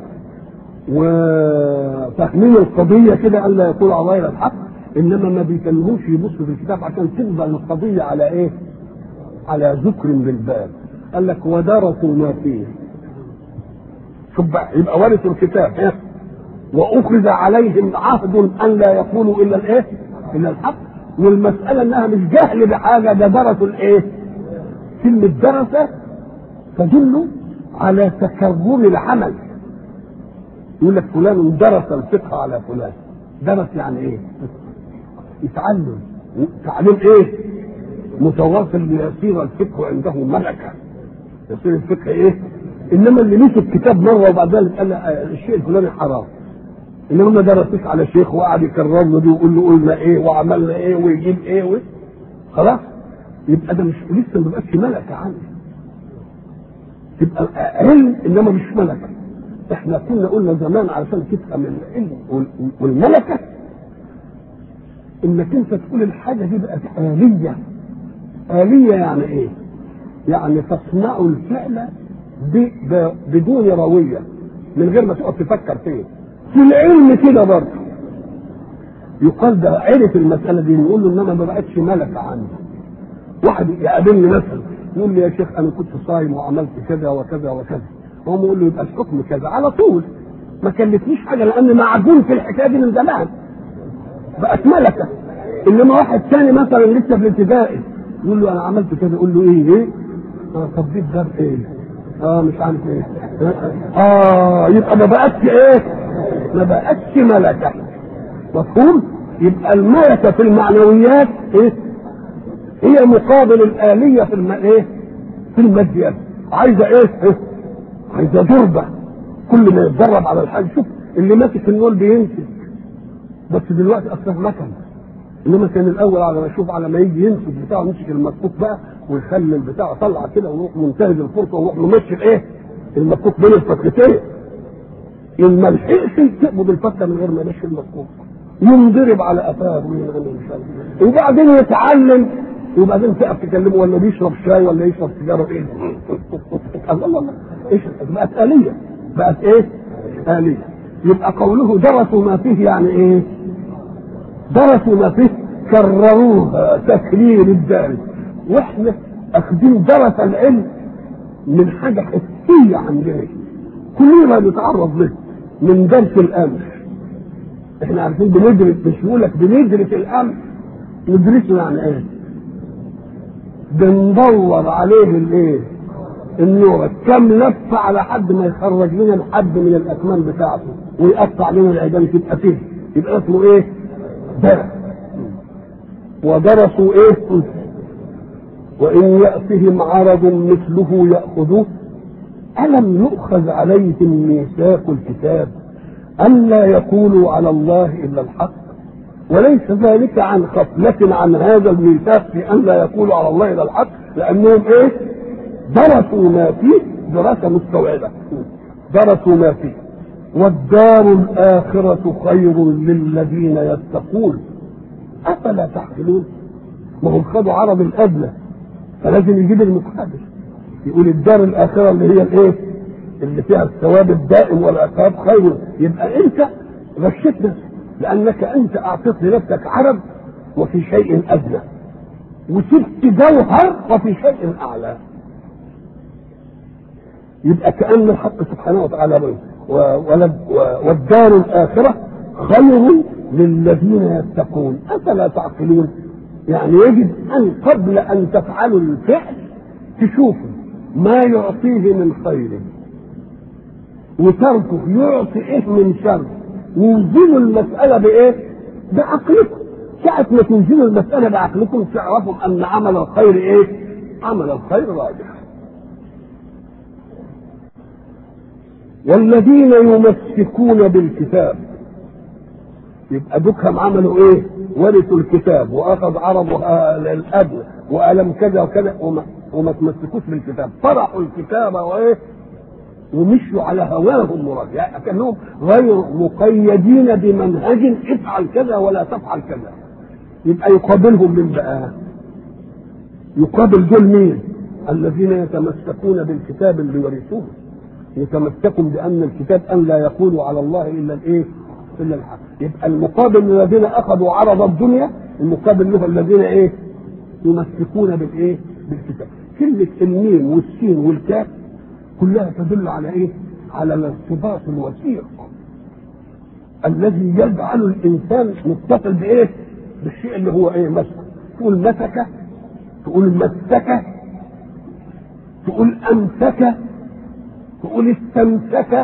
وفاهمين القضية كده ألا يقولوا على الله إلا الحق إنما ما بيكلموش يبصوا في الكتاب عشان تفضل القضية على إيه؟ على ذكر بالباب قال لك ودرسوا ما فيه شوف بقى يبقى ورثوا الكتاب إيه؟ واخذ عليهم عهد ان لا يقولوا الا الايه؟ الا الحق والمساله انها مش جهل بحاجه ده درسوا الايه؟ كلمه درس تدل على تكرر العمل يقول لك فلان درس الفقه على فلان درس يعني ايه؟ يتعلم تعليم ايه؟ متواصل ليصير الفقه عنده ملكه يصير الفقه ايه؟ انما اللي مسك كتاب مره وبعد ذلك قال الشيء الفلاني حرام انما ما درسوش على شيخ وقعد يكرر له دي ويقول له قلنا ايه وعملنا ايه ويجيب ايه و... خلاص يبقى ده مش لسه ما بقاش ملكه عندي تبقى علم انما مش ملكه احنا كنا قلنا زمان علشان تفهم العلم والملكه انك انت تقول الحاجه دي بقت آلية آلية يعني ايه؟ يعني تصنع الفعل بدون روية من غير ما تقعد تفكر فيه في العلم كده برضه يقال ده عرف المسألة دي نقول له إنما ما بقتش ملكة عندي واحد يقابلني مثلا يقول لي يا شيخ أنا كنت صايم وعملت كذا وكذا وكذا هو يقول له يبقى الحكم كذا على طول ما كلفنيش حاجة لأن معجون في الحكاية دي من زمان بقت ملكة إنما واحد ثاني مثلا لسه في الابتدائي يقول له أنا عملت كذا يقول له إيه إيه؟ آه طب دي ده إيه؟ اه مش عارف ايه اه يبقى ما بقتش ايه ما بقتش ملكه مفهوم يبقى الملكه في المعنويات ايه هي مقابل الآلية في الم... ايه في الماديات عايزة ايه, إيه؟ عايزة ضربة كل ما يتدرب على الحاجة شوف اللي ماسك النول بيمسك بس دلوقتي اصلا مكن انما كان الاول على ما يشوف على ما يجي يمسك بتاعه يمسك المكوك بقى ويخلي البتاع طلع كده ويروح منتهز الفرصه ويروح ممشي الايه؟ المكوك بين الفتلتين ان ما لحقش تقبض الفتله من غير ما يمشي المكوك ينضرب على قفاه وبعدين يتعلم وبعدين تقف تكلمه ولا بيشرب شاي ولا يشرب سيجاره ايه؟ الله الله الله ايش بقت آلية بقت ايه؟ آلية يبقى قوله درسوا ما فيه يعني ايه؟ درسوا ما فيه كرروها تكرير الدارس واحنا اخذين درس العلم من حاجه حسيه عندنا كلنا نتعرض له من درس الامر احنا عارفين بندرس مش بقول لك بندرس الامر ندرسه يعني ايه؟ بندور عليه الايه؟ النور كم لفه على حد ما يخرج لنا الحد من الاكمام بتاعته ويقطع لنا العيدان تبقى فيه يبقى اسمه ايه؟ درس ودرسوا ايه؟ وإن يأتهم عرض مثله يأخذوه ألم يؤخذ عليهم ميثاق الكتاب ألا يقولوا على الله إلا الحق وليس ذلك عن غفلة عن هذا الميثاق في أن لا يقولوا على الله إلا الحق لأنهم إيه؟ درسوا ما فيه دراسة مستوعبة درسوا ما فيه والدار الآخرة خير للذين يتقون أفلا تعقلون؟ ما هم خدوا عرض الأدنى فلازم يجيب المقابل يقول الدار الاخره اللي هي الايه؟ اللي فيها الثواب الدائم والعقاب خير يبقى انت غشيت نفسك لانك انت اعطيت لنفسك عرض وفي شيء ادنى وسبت جوهر وفي شيء اعلى يبقى كان الحق سبحانه وتعالى والدار الاخره خير للذين يتقون افلا تعقلون يعني يجب ان قبل ان تفعلوا الفعل تشوفوا ما يعطيه من خير وتركه يعطي ايه من شر ووزنوا المساله بايه؟ بعقلكم ساعة ما تنزلوا المسألة بعقلكم تعرفوا أن عمل الخير إيه؟ عمل الخير راجح. والذين يمسكون بالكتاب يبقى دكهم عملوا ايه؟ ورثوا الكتاب واخذ عرض الاب والم كذا وكذا وما, وما تمسكوش بالكتاب طرحوا الكتاب وايه؟ ومشوا على هواهم مراد يعني كانهم غير مقيدين بمنهج افعل كذا ولا تفعل كذا يبقى يقابلهم من بقى يقابل دول مين الذين يتمسكون بالكتاب اللي ورثوه يتمسكوا بان الكتاب ان لا يقولوا على الله الا الايه الا الحق يبقى المقابل الذين اخذوا عرض الدنيا المقابل له الذين ايه يمسكون بالايه بالكتاب كلمه الميم والسين والكاف كلها تدل على ايه على الارتباط الوثيق الذي يجعل الانسان متصل بايه بالشيء اللي هو ايه مسك تقول مسك تقول مسك تقول امسك تقول استمسك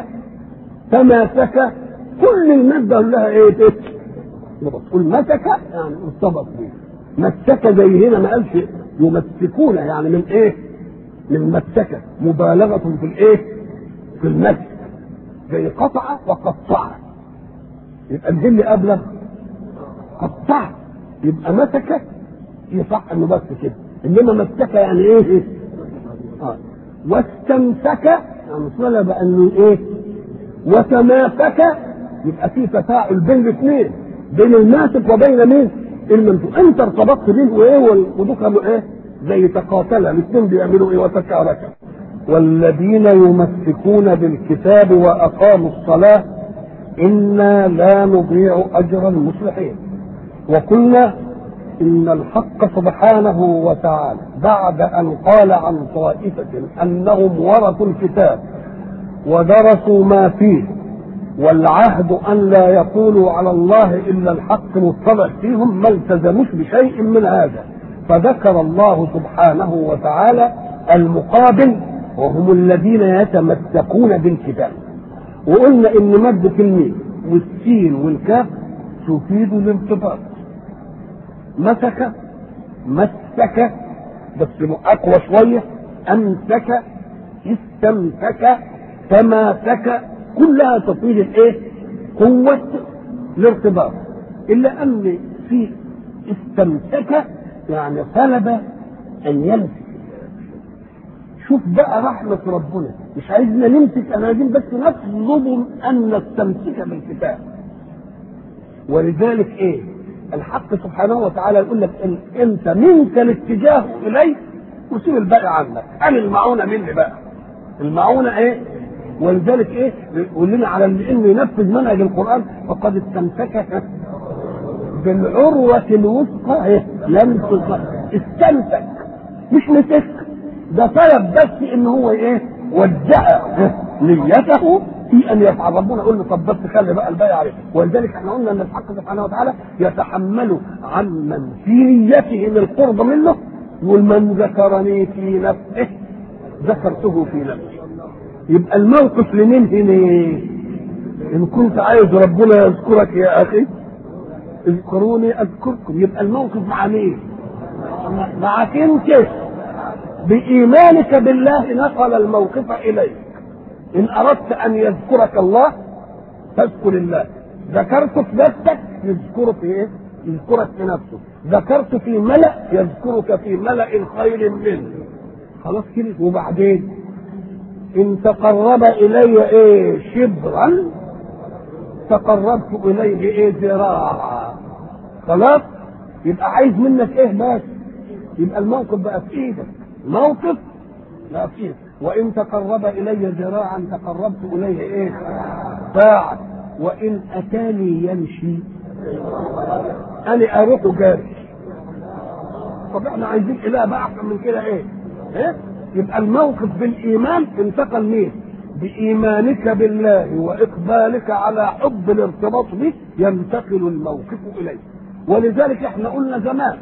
تماسك كل المادة لها ايه تقول مسك يعني ارتبط به مسك زي هنا ما قالش يمسكون يعني من ايه من مسك مبالغة في الايه في المسك زي قطع وقطع يبقى الجن ابلغ قطع يبقى مسك يصح انه بس كده انما مسك يعني ايه اه واستمسك يعني طلب انه ايه وتماسك يبقى في تفاعل بين الاثنين بين الماسك وبين مين الممسوك انت ارتبطت بيه وايه ودخلوا ايه زي تقاتلا الاثنين بيعملوا ايه وتشاركا والذين يمسكون بالكتاب واقاموا الصلاه انا لا نضيع اجر المصلحين وقلنا ان الحق سبحانه وتعالى بعد ان قال عن طائفه انهم ورثوا الكتاب ودرسوا ما فيه والعهد ان لا يقولوا على الله الا الحق مطلع فيهم ما التزموش بشيء من هذا فذكر الله سبحانه وتعالى المقابل وهم الذين يتمسكون بالكتاب وقلنا ان مادة الميم والسين والكاف تفيد الارتباط مسك مسك بس اقوى شويه امسك استمسك تماسك كلها تفيد الايه؟ قوة الارتباط الا ان في استمسك يعني طلب ان يمسك شوف بقى رحمة ربنا مش عايزنا نمسك انا عايزين بس نطلب ان نستمسك بالكتاب ولذلك ايه الحق سبحانه وتعالى يقول لك إن انت منك الاتجاه اليه وسيب الباقي عنك انا المعونه مني بقى المعونه ايه ولذلك ايه يقول لنا على انه ينفذ منهج القران فقد استمسك بالعروة الوثقى ايه لم تصل استمسك مش مسك ده طلب بس ان هو ايه ودع نيته في ان يفعل ربنا يقول له طب بس خلي بقى الباقي عليه ولذلك احنا قلنا ان الحق سبحانه وتعالى يتحمل عن من في نيته للقرب منه يقول من ذكرني في نفسه ذكرته في نفسي يبقى الموقف لمين هنا ان كنت عايز ربنا يذكرك يا اخي اذكروني اذكركم يبقى الموقف مع مين معك انت بايمانك بالله نقل الموقف اليك ان اردت ان يذكرك الله فاذكر الله ذكرت في نفسك يذكرك في ايه يذكرك في نفسه ذكرت في ملأ يذكرك في ملأ خير منه خلاص كده وبعدين ان تقرب الي ايه شبرا تقربت اليه ايه ذراعا خلاص يبقى عايز منك ايه بس يبقى الموقف بقى في ايدك موقف لا في ايدك وان تقرب الي ذراعا تقربت اليه ايه باعا وان اتاني يمشي انا اروح جاري طب احنا عايزين اله بقى احسن من كده ايه ايه يبقى الموقف بالايمان انتقل مين بايمانك بالله واقبالك على حب الارتباط به ينتقل الموقف اليه ولذلك احنا قلنا زمان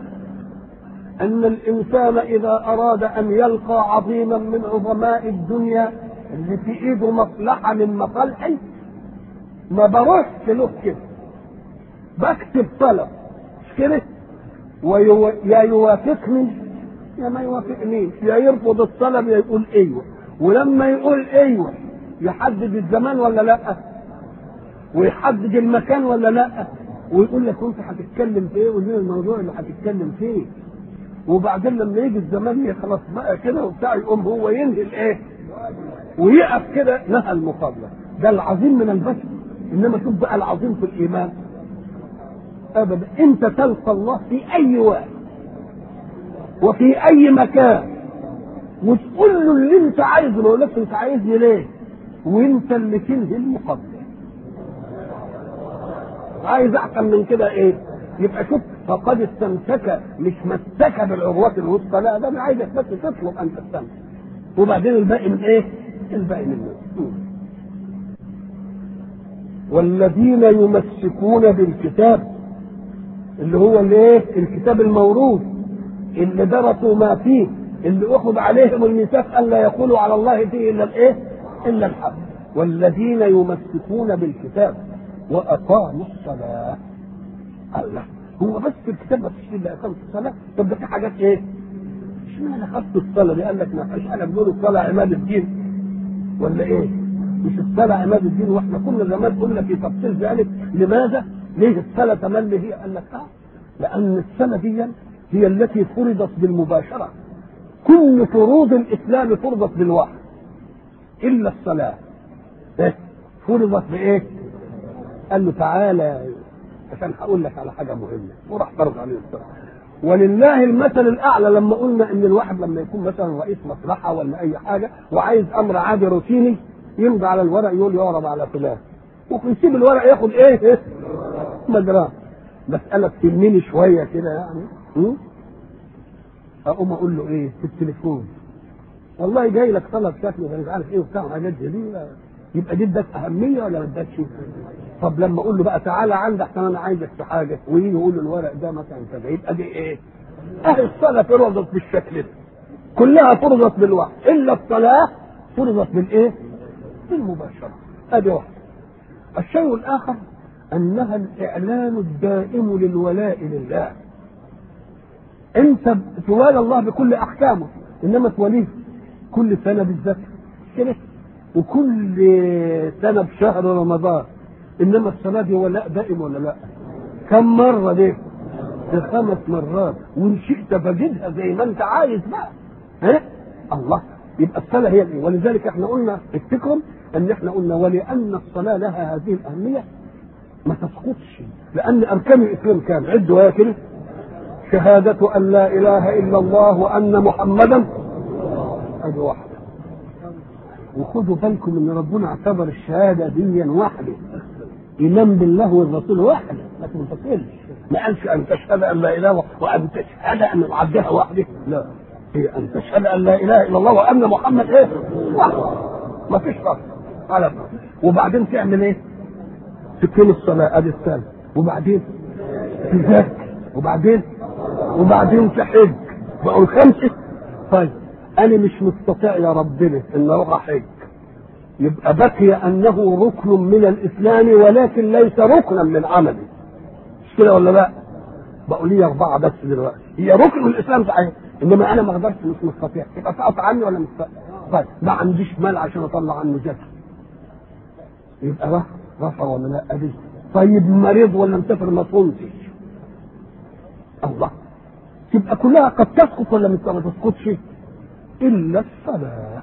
ان الانسان اذا اراد ان يلقى عظيما من عظماء الدنيا اللي في ايده مصلحه من مصالحي ما بروحش له كده بكتب طلب كده ويو... يا يوافقني يا ما يوافقنيش يا يرفض الطلب يا يقول ايوه ولما يقول ايوه يحدد الزمان ولا لا ويحدد المكان ولا لا ويقول لك انت هتتكلم في ايه ومين الموضوع اللي هتتكلم فيه وبعدين لما يجي الزمان يخلص بقى كده وبتاع يقوم هو ينهي الايه ويقف كده نهى المقابله ده العظيم من البشر انما شوف بقى العظيم في الايمان ابدا انت تلقى الله في اي وقت وفي اي مكان وتقول له اللي انت عايزه ما يقولكش انت عايزني ليه وانت اللي تنهي المقابله عايز احسن من كده ايه يبقى شوف فقد استمسك مش مسك بالعروة الوثقى لا ده انا عايزك بس تطلب ان تستمسك وبعدين الباقي من ايه؟ الباقي من ايه؟ والذين يمسكون بالكتاب اللي هو الايه؟ الكتاب الموروث اللي درسوا ما فيه اللي اخذ عليهم الميثاق الا يقولوا على الله فيه الا الايه؟ الا الحق والذين يمسكون بالكتاب واقاموا الصلاه الله هو بس في الكتاب ما فيش الا اقامه الصلاه طب ده في حاجات ايه؟ اشمعنى خدت الصلاه دي قال لك ما فيش انا بنقول الصلاه عماد الدين ولا ايه؟ مش الصلاه عماد الدين واحنا كنا زمان قلنا في تفصيل ذلك لماذا؟ ليه الصلاه تملي هي؟ قال لك اه لان الصلاه دي هي التي فرضت بالمباشره كل فروض الاسلام فرضت بالوحي الا الصلاه إيه؟ فرضت بايه؟ قال له تعالى عشان هقول لك على حاجه مهمه وراح فرض عليه الصلاه ولله المثل الاعلى لما قلنا ان الواحد لما يكون مثلا رئيس مصلحه ولا اي حاجه وعايز امر عادي روتيني يمضي على الورق يقول يعرض على فلان ويسيب الورق ياخد ايه؟ إيه؟ مجراه مساله تهمني شويه كده يعني م? اقوم اقول له ايه في التليفون والله جاي لك طلب شكله مش عارف ايه وبتاع حاجات جديده يبقى دي اداك اهميه ولا ما اداكش؟ طب لما اقول له بقى تعالى عندي احسن انا عايزك في حاجه ويجي يقول له الورق ده مثلا كذا يبقى دي ايه؟ اهل الصلاه فرضت بالشكل ده كلها فرضت بالوحي الا الصلاه فرضت بالايه؟ بالمباشره ادي واحده الشيء الاخر انها الاعلان الدائم للولاء لله انت توالى الله بكل احكامه انما توليه كل سنه بالذات كده وكل سنه بشهر رمضان انما الصلاه دي ولاء دائم ولا لا؟ كم مره دي؟ دي خمس مرات وان شئت فجدها زي ما انت عايز بقى ها؟ الله يبقى الصلاه هي الايه؟ ولذلك احنا قلنا افتكروا ان احنا قلنا ولان الصلاه لها هذه الاهميه ما تسقطش لان اركان الاسلام كام؟ عدوا يا كده شهادة أن لا إله إلا الله وأن محمدا هذه واحدة وخدوا بالكم ان ربنا اعتبر الشهاده دي واحده ايمان بالله والرسول واحده ما تنفصلش ما قالش ان تشهد ان لا اله وان تشهد ان عبدها واحده لا هي ان تشهد ان لا اله الا الله وان محمد ايه واحد ما فيش فرق على فرق. وبعدين تعمل ايه تقيم الصلاه ادي الثالث وبعدين تزكي وبعدين وبعدين تحج بقوا الخمسه طيب انا مش مستطيع يا ربنا ان اروح احج يبقى بقي انه ركن من الاسلام ولكن ليس ركنا من عملي مش كده ولا لا بقوا لي اربعه بس دلوقتي هي ركن من الاسلام صحيح انما انا ما اقدرش مش مستطيع يبقى سقط عني ولا مش طيب ما عنديش مال عشان اطلع عنه زكاه يبقى رفع رفع ولا لا ادي طيب مريض ولا مسافر ما صمتش الله تبقى كلها قد تسقط ولا ما تسقطش الا الصلاه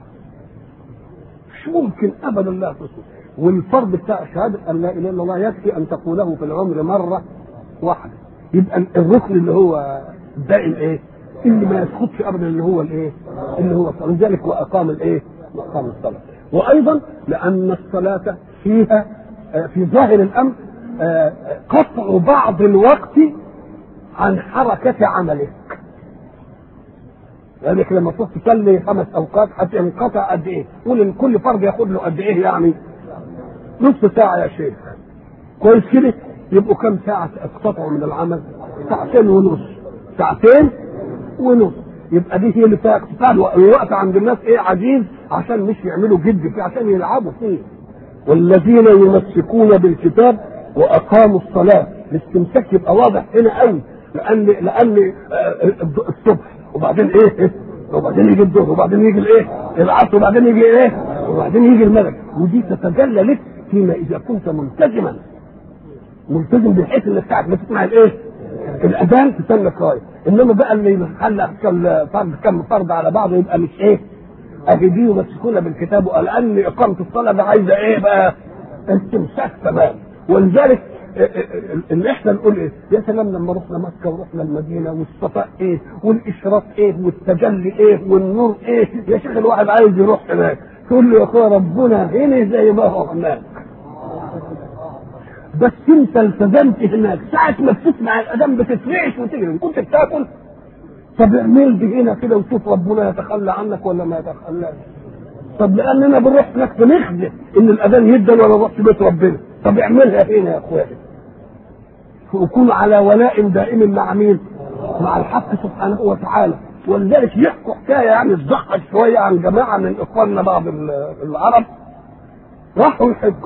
مش ممكن ابدا لا تسقط والفرض بتاع شهاده ان لا اله الا الله يكفي ان تقوله في العمر مره واحده يبقى الركن اللي هو دائم ايه؟ اللي ما يسقطش ابدا اللي هو الايه؟ اللي هو الصلاه لذلك واقام الايه؟ واقام الصلاه وايضا لان الصلاه فيها في ظاهر الامر قطع بعض الوقت عن حركه عملك لذلك لما تروح تصلي خمس اوقات هتنقطع قد ايه؟ قول ان كل فرد ياخد له قد ايه يعني؟ نصف ساعه يا شيخ. كويس كده؟ يبقوا كم ساعه اقتطعوا من العمل؟ ساعتين ونص. ساعتين ونص. يبقى دي هي اللي فيها اقتطاع الوقت عند الناس ايه عزيز عشان مش يعملوا جد فيه عشان يلعبوا فيه. والذين يمسكون بالكتاب واقاموا الصلاه الاستمساك يبقى واضح هنا قوي لان لان آه، الصبح وبعدين ايه وبعدين يجي الظهر وبعدين يجي الايه العصر وبعدين يجي ايه وبعدين يجي المغرب ودي تتجلى لك فيما اذا كنت ملتزما ملتزم بحيث انك ساعه ما تسمع الايه الاذان تستنى قايم انما بقى اللي يخلى فرض كم فرض على بعضه يبقى مش ايه اهديه ومسكونا بالكتاب وقال ان اقامه الصلاه ده عايزه ايه بقى استمساك تمام ولذلك اللي احنا نقول ايه يا سلام لما رحنا مكه ورحنا المدينه والصفاء ايه والاشراق ايه والتجلي ايه والنور ايه يا شيخ الواحد عايز يروح هناك تقول له يا اخويا ربنا هنا زي ما هو هناك بس انت التزمت هناك ساعة ما بتسمع الاذان بتترعش وتجري كنت بتاكل طب اعمل دي هنا كده وشوف ربنا يتخلى عنك ولا ما يتخلاش طب لاننا بنروح هناك بنخزي ان الاذان يدن ولا نروح بيت ربنا طب اعملها هنا يا اخويا وكون على ولاء دائم مع مين؟ مع الحق سبحانه وتعالى ولذلك يحكوا حكايه يعني تضحك شويه عن جماعه من اخواننا بعض العرب راحوا يحجوا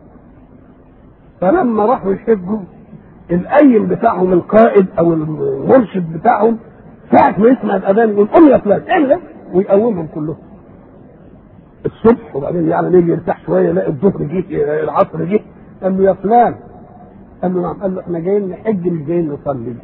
فلما راحوا يحجوا القيم بتاعهم القائد او المرشد بتاعهم ساعة ما يسمع الأذان يقول قم يا فلان اعمل ويقومهم كلهم الصبح وبعدين يعني يجي يرتاح شويه يلاقي الظهر جه العصر جه قال له يا فلان قال له نعم قال له احنا جايين نحج مش جايين نصلي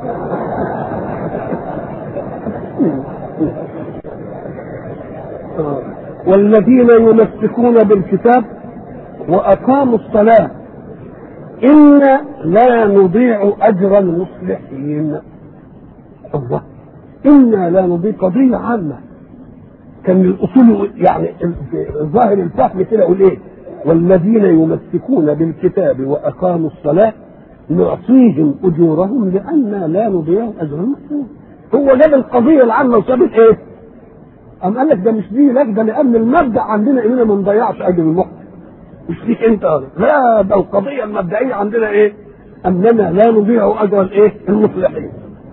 والذين يمسكون بالكتاب واقاموا الصلاه انا لا نضيع اجر المصلحين الله انا لا نضيع قضيه عامه كان الاصول يعني ظاهر الفهم كده يقول ايه والذين يمسكون بالكتاب واقاموا الصلاه نعطيهم اجورهم لان لا نضيع اجر المسلمين هو جاب القضيه العامه وساب ايه؟ أم قال لك ده مش دي لك ده لان المبدا عندنا اننا ما نضيعش اجر المحسن مش ليك انت لا ده القضيه المبدئيه عندنا ايه؟ اننا لا نضيع اجر الايه؟ المصلحين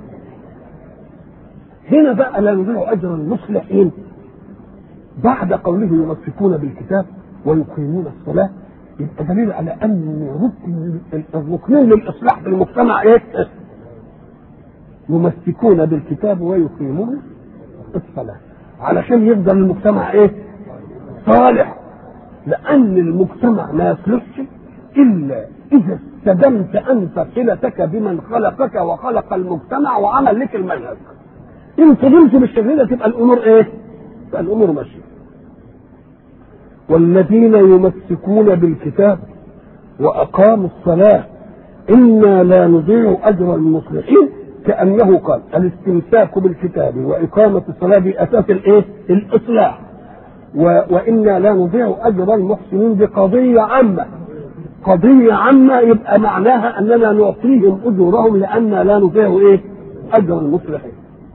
هنا بقى لا نضيع اجر المصلحين بعد قوله يمسكون بالكتاب ويقيمون الصلاة يبقى دليل على أن ركن الركنين للإصلاح في المجتمع إيه؟ يمسكون بالكتاب ويقيمون الصلاة علشان يفضل المجتمع إيه؟ صالح لأن المجتمع ما يصلحش إلا إذا استدمت أنت صلتك بمن خلقك وخلق المجتمع وعمل لك المنهج إن فضلت بالشكل ده تبقى الأمور إيه؟ تبقى الأمور ماشية والذين يمسكون بالكتاب واقاموا الصلاه انا لا نضيع اجر المصلحين كانه قال الاستمساك بالكتاب واقامه الصلاه باساس الايه؟ الاصلاح و... وانا لا نضيع اجر المحسنين بقضيه عامه قضيه عامه يبقى معناها اننا نعطيهم اجورهم لان لا نضيع ايه؟ اجر المصلحين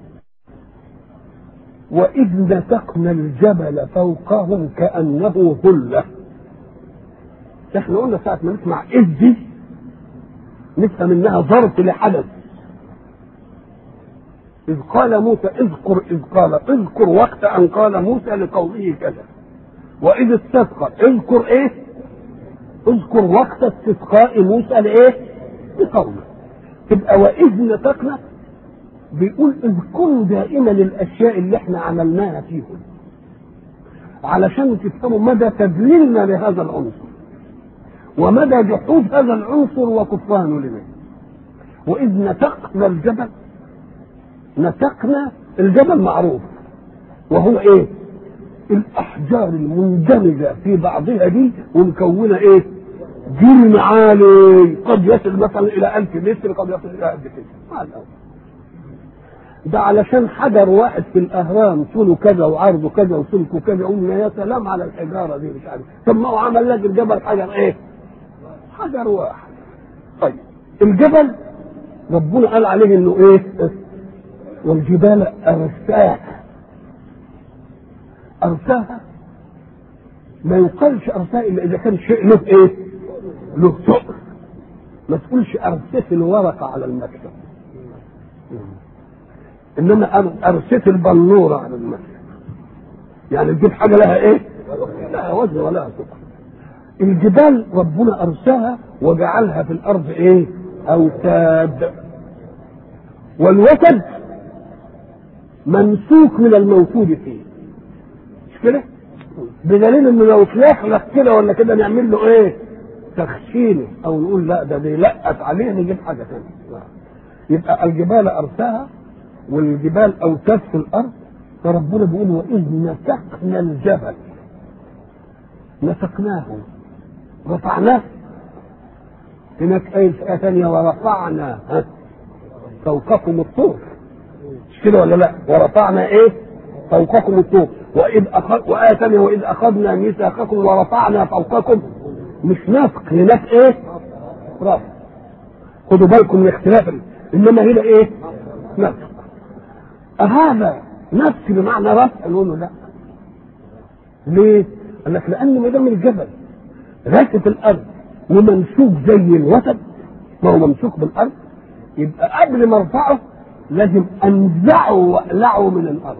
وإذ نتقنا الجبل فوقهم كأنه ظلة احنا قلنا ساعة ما نسمع إذ دي نفهم إنها ظرف لحدث إذ قال موسى اذكر إذ قال اذكر وقت أن قال موسى لقومه كذا وإذ استسقى اذكر إيه؟ اذكر وقت استسقاء موسى لإيه؟ لقومه تبقى وإذ نتقنا بيقول اذكروا دائما الاشياء اللي احنا عملناها فيهم علشان تفهموا مدى تذليلنا لهذا العنصر ومدى جحود هذا العنصر وكفرانه لنا واذ نتقنا الجبل نتقنا الجبل معروف وهو ايه الاحجار المندمجه في بعضها دي ومكونه ايه جرم عالي قد يصل مثلا الى ألف متر قد يصل الى قد كده ده علشان حجر واحد في الاهرام طوله كذا وعرضه كذا وسلكه كذا قلنا يا سلام على الحجاره دي مش عارف طب ما هو عمل لك الجبل حجر ايه؟ حجر واحد طيب الجبل ربنا قال عليه انه ايه؟ والجبال ارساها ارساها ما يقالش ارساها الا اذا كان شيء له ايه؟ له ثقل ما تقولش ارسيت الورقه على المكتب انما ارسيت البلوره على المكتب يعني تجيب حاجه لها ايه؟ لها وزن ولا ثقل الجبال ربنا ارساها وجعلها في الارض ايه؟ اوتاد والوتد ممسوك من الموجود فيه مش كده؟ بدليل انه لو اتلخلخ كده ولا كده نعمل له ايه؟ تخشينه او نقول لا ده بيلقت عليه نجيب حاجه ثانيه يبقى الجبال ارساها والجبال اوتاد في الارض فربنا بيقول واذ نسقنا الجبل نسقناه رفعناه هناك آية ثانية ورفعنا ها فوقكم الطور مش كده ولا لا؟ ورفعنا ايه؟ فوقكم الطور وإذ أخذ وآية ثانية وإذ أخذنا ميثاقكم ورفعنا فوقكم مش نسق هناك ايه؟ رفع خدوا بالكم من اختلاف انما هنا ايه؟ نسق أهذا نسق بمعنى رفع نقول له لا ليه؟ قال لك لأن ما دام الجبل راكب الأرض وممسوك زي الوتد ما هو ممسوك بالأرض يبقى قبل ما ارفعه لازم انزعه واقلعه من الارض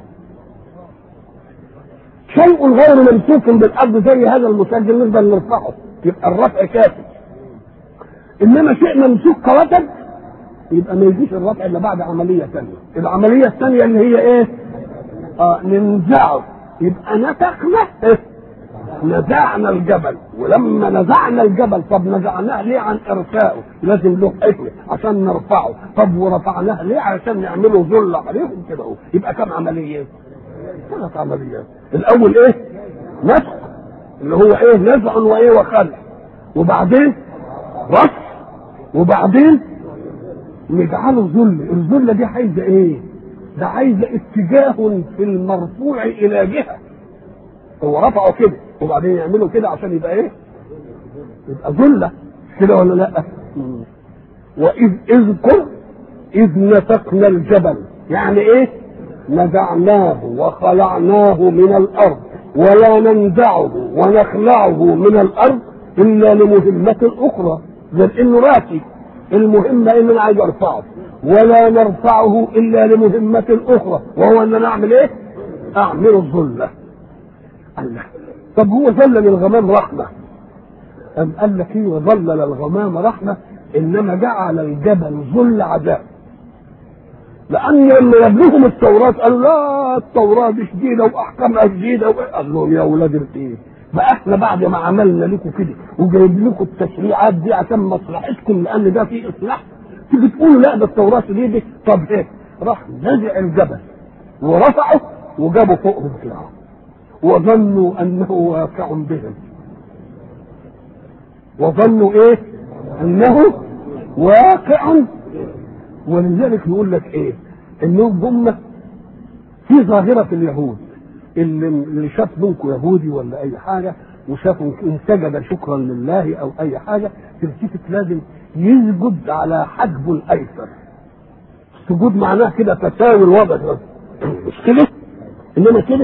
شيء غير ممسوك بالارض زي هذا المسجل نقدر نرفعه يبقى الرفع كافي انما شيء ممسوك كوتد يبقى ما يجيش الرفع الا بعد عمليه ثانيه العمليه الثانيه اللي هي ايه اه ننزعه يبقى نسخنا إيه؟ نزعنا الجبل ولما نزعنا الجبل طب نزعناه ليه عن ارسائه لازم له حكمه عشان نرفعه طب ورفعناه ليه عشان نعمله ذل عليهم كده اهو يبقى كم عمليه ثلاث عمليات الاول ايه نسخ اللي هو ايه نزع وايه وخلع وبعدين رفع وبعدين نجعله ذل الذله دي عايزه ايه ده عايزه اتجاه في المرفوع الى جهه هو رفعه كده وبعدين يعملوا كده عشان يبقى ايه يبقى ذله كده ولا لا واذ اذكر اذ نسقنا الجبل يعني ايه نزعناه وخلعناه من الارض ولا ننزعه ونخلعه من الارض الا لمهمة اخرى غير انه راسي المهمة ان انا عايز ارفعه ولا نرفعه الا لمهمة اخرى وهو ان انا اعمل ايه؟ اعمل الظلة الله طب هو ظلل الغمام رحمة أم قال لك ايه وظلل الغمام رحمة انما جعل الجبل ظل عذاب لان لما يبلغهم التوراة قال لا التوراة دي شديدة واحكامها شديدة قال لهم يا ولاد الايه بقى احنا بعد ما عملنا لكم كده وجايب لكم التشريعات دي عشان مصلحتكم لان ده فيه اصلاح تيجي تقولوا لا ده التوراة شديدة طب ايه راح نزع الجبل ورفعه وجابوا فوقهم كده وظنوا انه واقع بهم وظنوا ايه انه واقع ولذلك يقول لك ايه انهم هم في ظاهرة اليهود اللي, اللي شاف منكم يهودي ولا اي حاجة وشافوا ان سجد شكرا لله او اي حاجة تلتفت لازم يسجد على حجبه الايسر السجود معناه كده تساوي الوضع مش كده انما كده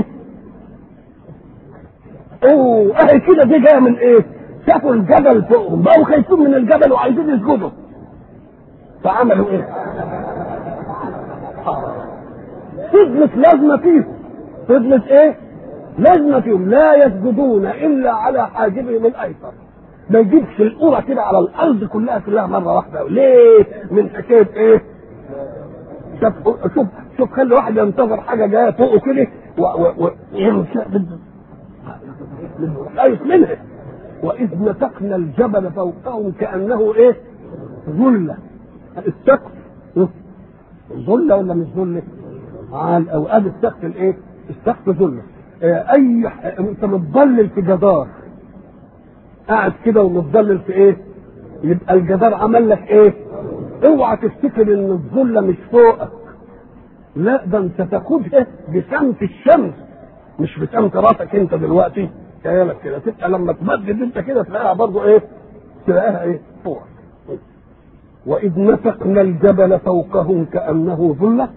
اوه اهي كده دي جايه من ايه؟ شافوا الجبل فوقهم بقوا خايفين من الجبل وعايزين يسجدوا فعملوا ايه؟ فضلت لازمه فيهم فضلت ايه؟ لازمه فيهم لا يسجدون الا على حاجبهم الايسر ما يجيبش القرى كده على الارض كلها كلها مره واحده ليه؟ من حكايه ايه؟ شوف شوف شوف خلي واحد ينتظر حاجه جايه فوقه كده ويمشي خايف منها واذ نتقنا الجبل فوقهم كانه ايه ظله السقف ظله ولا مش ظله عال او ادي السقف الايه السقف ظله اي انت متضلل في جدار قاعد كده ومتضلل في ايه يبقى الجدار عمل لك ايه اوعى تفتكر ان الظله مش فوقك لا ده انت تاخدها بسمت الشمس مش بسمت راسك انت دلوقتي خيالك كده تبقى لما تمدد انت كده تلاقيها برضه ايه تلاقيها ايه فوق واذ نسقنا الجبل فوقهم كانه ظله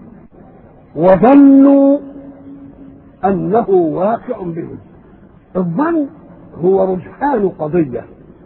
وظنوا انه واقع بهم الظن هو رجحان قضيه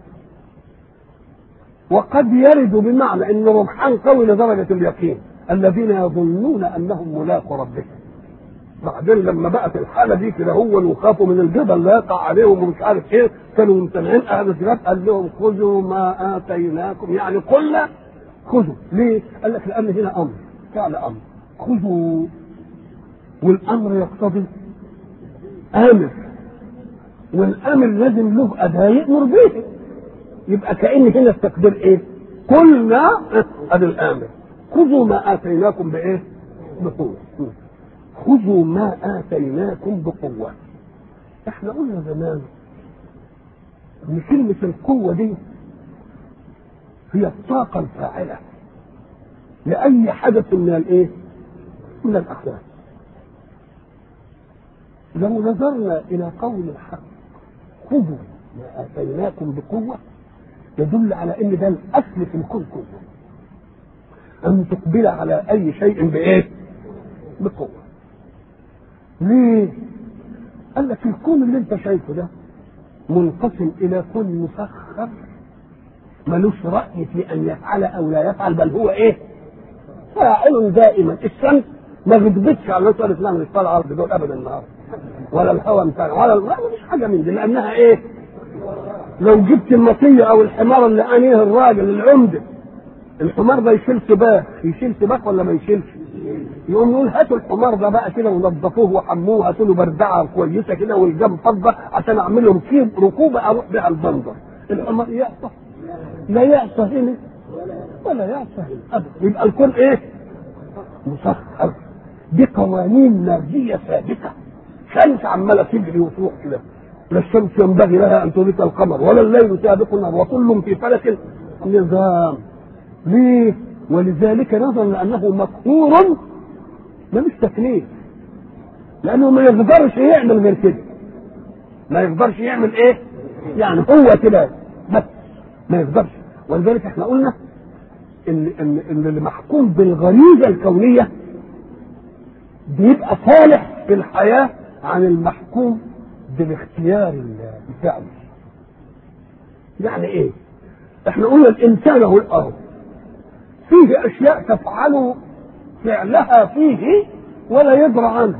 وقد يرد بمعنى ان رجحان قوي لدرجه اليقين الذين يظنون انهم ملاقوا ربهم بعدين لما بقت الحاله دي كده هو وخافوا من الجبل لا يقع عليهم ومش عارف ايه كانوا ممتنعين اهل الجبال قال لهم خذوا ما اتيناكم يعني قلنا خذوا ليه؟ قال لك لان هنا امر فعل امر خذوا والامر يقتضي امر والامر لازم له اداه يامر به يبقى كان هنا التقدير ايه قلنا ادي الامر خذوا ما اتيناكم بايه بقوه خذوا ما اتيناكم بقوه احنا قلنا زمان ان كلمه القوه دي هي الطاقه الفاعله لاي حدث من الايه من الاحداث لو نظرنا الى قول الحق خذوا ما اتيناكم بقوه يدل على ان ده الاصل في الكون كله ان تقبل على اي شيء بايه بقوه ليه قال لك الكون اللي انت شايفه ده منقسم الى كون مسخر ملوش راي في ان يفعل او لا يفعل بل هو ايه فاعل دائما الشمس ما غضبتش على الناس قالت لا مش طالع الارض دول ابدا النهارده ولا الهواء بتاعنا ولا ما فيش حاجه من دي لانها ايه لو جبت المطية او الحمار اللي انيه الراجل العمده الحمار ده يشيل سباق يشيل سباق ولا ما يشيلش يقوم يقول هاتوا الحمار ده بقى كده ونظفوه وحموه هاتوا له بردعه كويسه كده والجنب فضه عشان اعمل له ركيب ركوبه اروح بها البندر الحمار يعصى لا يعصى هنا ولا يعصى هنا ابدا يبقى الكون ايه؟ مسخر دي قوانين ماديه ثابته شمس عماله تجري وتروح كده لا الشمس ينبغي لها ان تدرك القمر ولا الليل سابق النهار وكل في فلك نظام ليه؟ ولذلك نظرا لانه مقهور ملوش تكليف لانه ما يقدرش يعمل غير كده ما يقدرش يعمل ايه؟ يعني هو كده بس ما يقدرش ولذلك احنا قلنا ان ان ان اللي محكوم بالغريزه الكونيه بيبقى صالح في الحياه عن المحكوم بالاختيار الفعلي يعني ايه احنا قلنا الانسان هو الارض فيه اشياء تفعل فعلها فيه ولا يدرى عنه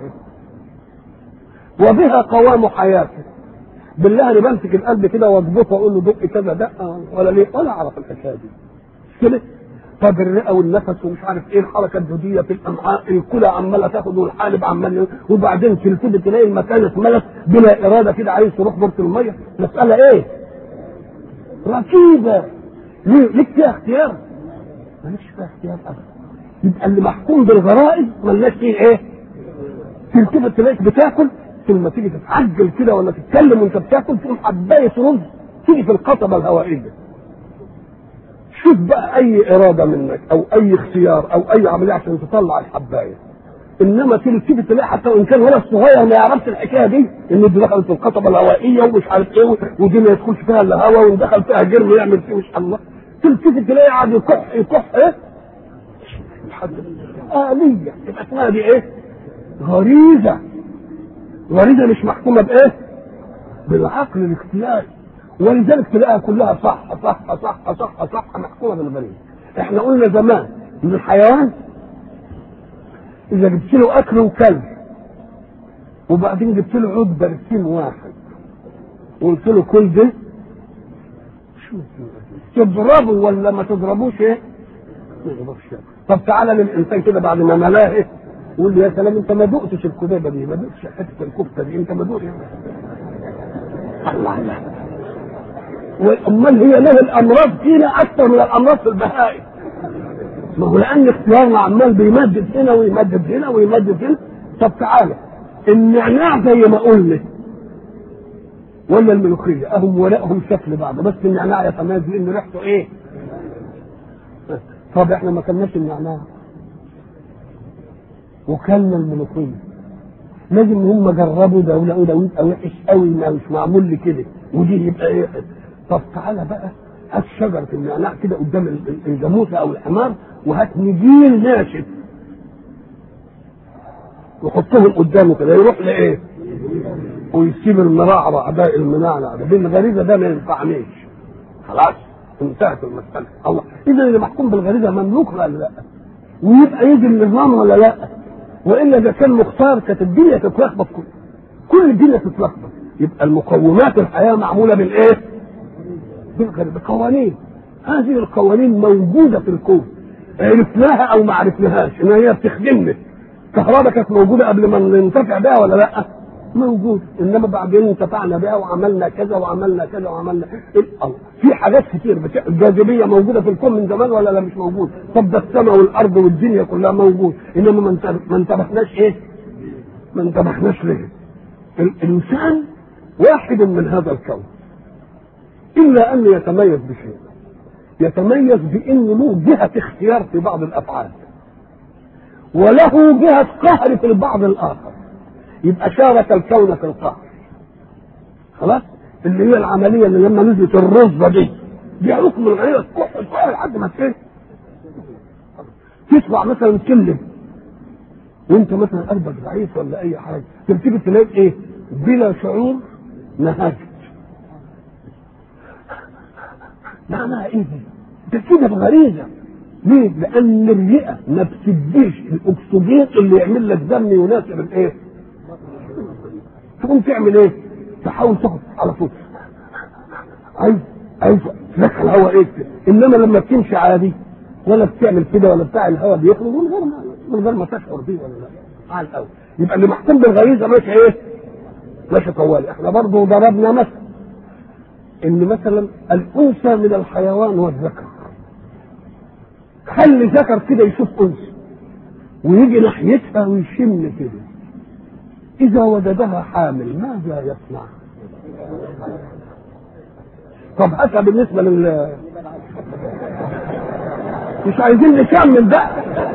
وبها قوام حياته بالله انا بمسك القلب كده واضبطه واقول له دق كذا دقه ولا ليه ولا اعرف الحكايه دي مش كده طب الرئه والنفس ومش عارف ايه الحركه الدوديه في الامعاء الكلى عماله تاخد والحالب عمال وبعدين تلتفت تلاقي المكان اتملت بلا اراده كده عايز تروح بورت الميه مساله ايه؟ ركيبه ليه؟ ليك فيها اختيار؟ مالكش فيها اختيار ابدا يبقى اللي محكوم بالغرائز ملناش فيه ايه؟ تلتفت تلاقيك بتاكل ثم تيجي تتعجل كده ولا تتكلم وانت بتاكل تقوم حبايه رز تيجي في القصبه الهوائيه شوف بقى اي اراده منك او اي اختيار او اي عمليه عشان تطلع الحبايه انما تلتفت تلاقي حتى وان كان ولد صغير ما يعرفش الحكايه دي ان دي دخلت في القصبه الهوائيه ومش عارف ايه ودي ما يدخلش فيها الا هواء ودخل فيها جرم يعمل فيه مش الله تلتفت تلاقي قاعد يكح يكح ايه آلية يبقى اسمها دي ايه؟ غريزة غريزة مش محكومة بايه؟ بالعقل الاختياري ولذلك تلاقيها كلها صح صح صح صح صح محكومة بالغريزة احنا قلنا زمان ان الحيوان اذا جبت له اكل وكلب وبعدين جبت له عود برسيم واحد وقلت له كل ده شو تضربه ولا ما تضربوش ايه؟ ما يضربش طب تعالى للانسان كده بعد ما ملاه ايه؟ يقول له يا سلام انت ما دقتش الكبابه دي ما دقتش حته الكفته دي انت ما دقتش الله الله امال هي له الامراض فينا اكثر من الامراض في البهائم ما هو لان اختيارنا عمال بيمدد هنا ويمدد هنا ويمدد هنا طب تعالى النعناع زي ما قلنا ولا الملوخيه اهم ولائهم شكل بعض بس النعناع يتميز لان ريحته ايه؟ طب احنا ما كلناش النعناع وكلنا الملوخيه لازم هم جربوا ده ولقوا ده يبقى وحش قوي ما مش معمول لي كده ودي يبقى ايه طب تعالى بقى هات شجره النعناع كده قدام الجاموسه او الحمار وهات نجيل ناشف وحطهم قدامه كده يروح لايه؟ ويسيب المرعرع ده المنعنع ده بالغريزه ده ما ينفعنيش خلاص انتهت المساله الله اذا اللي محكوم بالغريزه مملوك ولا لا؟ ويبقى يجي النظام ولا لا؟ والا اذا كان مختار كانت الدنيا تتلخبط كل كل الدنيا تتلخبط يبقى المقومات الحياه معموله بالايه؟ بقوانين هذه القوانين موجوده في الكون عرفناها او ما عرفناهاش ان هي بتخدمنا الكهرباء كانت موجوده قبل ما ننتفع بها ولا لا؟ موجود انما بعدين انتفعنا بها وعملنا كذا وعملنا كذا وعملنا إيه؟ الله. في حاجات كتير بت... الجاذبيه موجوده في الكون من زمان ولا لا مش موجود طب ده السماء والارض والدنيا كلها موجود انما ما انت- ما انتبهناش ايه ما انتبهناش ليه الانسان واحد من هذا الكون الا ان يتميز بشيء يتميز بان له جهه اختيار في بعض الافعال وله جهه قهر في البعض الاخر يبقى شارك الكون في القهر خلاص اللي هي العمليه اللي لما نزلت الرزه دي دي حكم الغير كح كح لحد ما تفهم تطلع مثلا سلم وانت مثلا قلبك ضعيف ولا اي حاجه تبتدي تلاقي ايه بلا شعور نهجت معناها ايه دي؟ ده كده بغريزه ليه؟ لأن الرئة ما بتديش الأكسجين اللي يعمل لك دم يناسب الإيه؟ تقوم تعمل إيه؟ تحاول تاخد على طول عايز عايز تدخل هواء إيه؟ إنما لما بتمشي عادي ولا بتعمل كده ولا بتاع الهواء بيخرج من غير ما من غير ما تشعر بيه ولا لا على الأول يبقى اللي محكوم بالغريزة ماشي إيه؟ ماشي طوالي احنا برضه ضربنا مثل ان مثلا الانثى من الحيوان والذكر خلي ذكر كده يشوف انثى ويجي ناحيتها ويشم كده اذا وجدها حامل ماذا يصنع طب هاتها بالنسبه لل مش عايزين نكمل بقى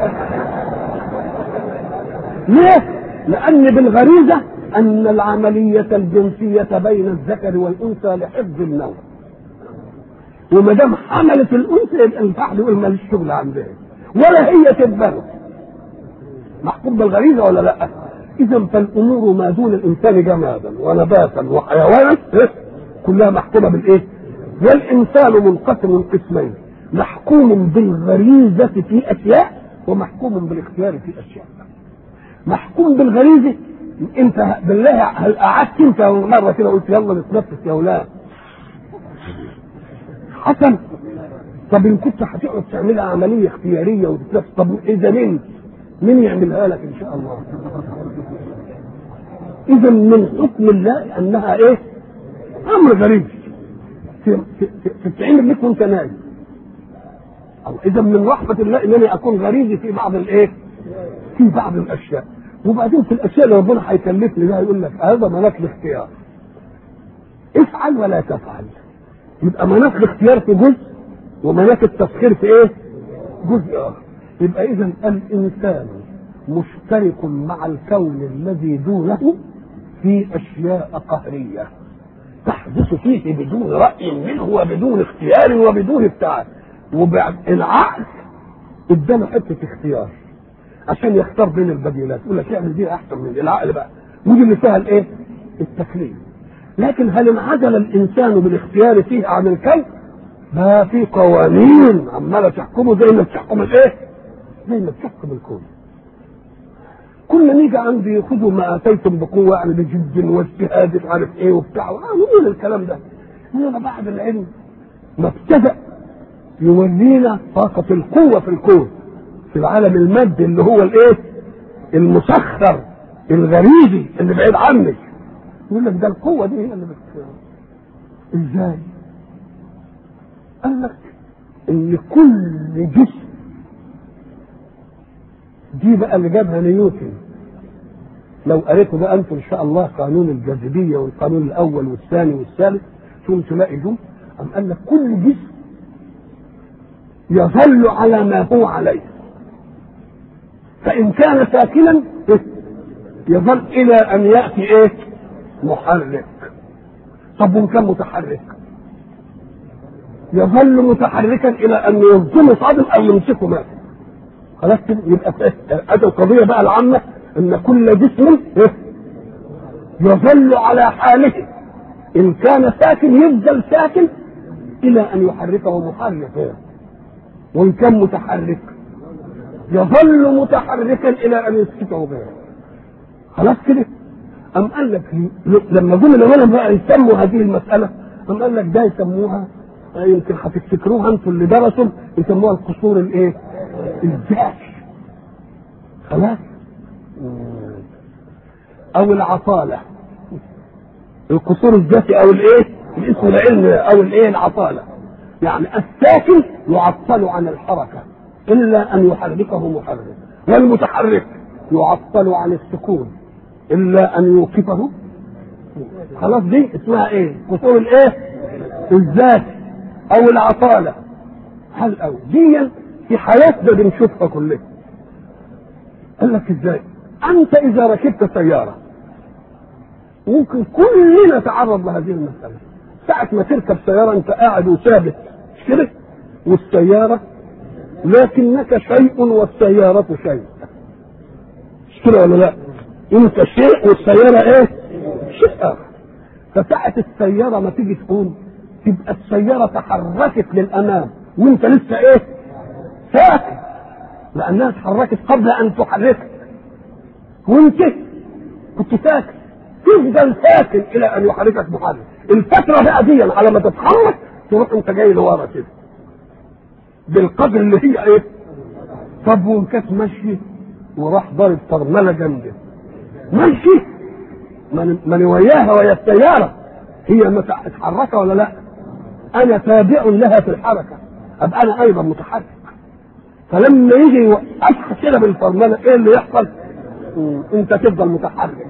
ليه لان بالغريزه ان العمليه الجنسيه بين الذكر والانثى لحفظ النوم وما دام حملت الانثى يبقى الفحل يقول ماليش شغل عندها ولا هي تتبرد محكوم بالغريزه ولا لا؟ اذا فالامور ما دون الانسان جمادا ونباتا وحيوانا إيه؟ كلها محكومه بالايه؟ والانسان منقسم قسمين محكوم بالغريزه في اشياء ومحكوم بالاختيار في اشياء محكوم بالغريزه انت بالله هل قعدت انت مره كده قلت يلا نتنفس يا اولاد حسن طب ان كنت هتقعد تعملها عمليه اختياريه وتتنفس طب اذا مين مين يعملها لك ان شاء الله اذا من حكم الله انها ايه امر غريب تتعمل لك وانت نايم أو اذا من رحمه الله انني اكون غريزي في بعض الايه في بعض الاشياء وبعدين في الاشياء اللي ربنا هيكلفني بها يقول لك هذا مناط الاختيار افعل ولا تفعل يبقى مناط الاختيار في جزء ومناط التسخير في ايه؟ جزء اخر يبقى اذا الانسان مشترك مع الكون الذي دونه في اشياء قهريه تحدث فيه بدون راي منه وبدون اختيار وبدون بتاع وبعد العقل ادانا حته اختيار عشان يختار بين البديلات يقول لك اعمل دي احسن من العقل بقى ودي اللي فيها الايه؟ التكليف لكن هل انعزل الانسان بالاختيار فيه عن الكون؟ ما في قوانين عماله تحكمه زي ما بتحكم الايه؟ زي ما بتحكم الكون. كل ما نيجي عندي خذوا ما اتيتم بقوه يعني بجد واجتهاد مش عارف ايه وبتاع نقول الكلام ده. انما بعد العلم ما ابتدأ يورينا طاقة القوة في الكون في العالم المادي اللي هو الايه؟ المسخر الغريزي اللي بعيد عنك يقول لك ده القوة دي هي اللي بت ازاي؟ قال لك ان كل جسم دي بقى اللي جابها نيوتن لو قريتوا بقى انتم ان شاء الله قانون الجاذبيه والقانون الاول والثاني والثالث ثم تلاقي جم أم قال لك كل جسم يظل على ما هو عليه فإن كان ساكنا يظل إلى أن يأتي إيه؟ محرك طب وإن كان متحرك يظل متحركا إلى أن يصدم صادم أو يمسكه مات خلاص كده يبقى هذه القضية بقى العامة أن كل جسم يظل على حاله إن كان ساكن يفضل ساكن إلى أن يحركه محرك وإن كان متحرك يظل متحركا الى ان يسكته غيره خلاص كده ام قال لك لما جم العلماء بقى يسموا هذه المساله ام قال لك ده يسموها يمكن هتفتكروها انتم اللي درسوا يسموها القصور الايه؟ الذات خلاص او العطاله القصور الذاتي او الايه الاسم العلمي او الايه العطاله يعني الساكن يعطل عن الحركه الا ان يحركه محرك والمتحرك يعطل عن السكون الا ان يوقفه خلاص دي اسمها ايه قصور الايه الذات او العطاله هل او دي في حياتنا بنشوفها كلها قال لك ازاي انت اذا ركبت سياره ممكن كلنا نتعرض لهذه المساله ساعة ما تركب سيارة أنت قاعد وثابت مش كده؟ والسيارة لكنك شيء والسيارة شيء مش كده ولا لا؟ أنت شيء والسيارة إيه؟ شيء آخر فساعة السيارة ما تيجي تقوم تبقى السيارة تحركت للأمام وأنت لسه إيه؟ ساكن لأنها تحركت قبل أن تحركك وأنت كنت ساكن تفضل ساكن الى ان يحركك محرك الفتره بقى دي على ما تتحرك تروح انت جاي لورا كده بالقدر اللي هي ايه طب وان كانت ماشي وراح ضارب فرمله جنبي ماشي من وياها ويا السياره هي متحركه ولا لا انا تابع لها في الحركه ابقى انا ايضا متحرك فلما يجي يوقفها كده بالفرمله ايه اللي يحصل؟ انت تفضل متحرك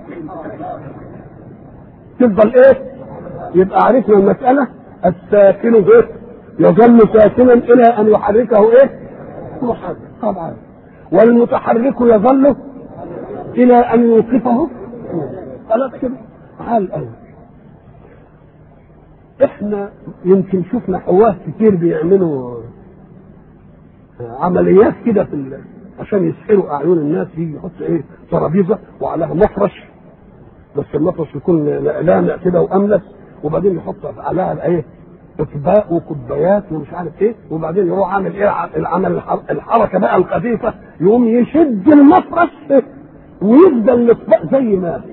تفضل ايه يبقى عرفنا المسألة الساكن ايه يظل ساكنا الى ان يحركه ايه محرك طبعا والمتحرك يظل الى ان يوقفه خلاص كده حال اول احنا يمكن شفنا حواس كتير بيعملوا عمليات كده في ال... عشان يسحروا اعين الناس يجي يحط ايه ترابيزه وعليها مفرش بس المفرش يكون لامع كده واملس وبعدين يحط عليها ايه اطباق وكوبايات ومش عارف ايه وبعدين يروح عامل ايه العمل الحركه بقى الخفيفه يقوم يشد المفرش ويفضل الاطباق زي ما هي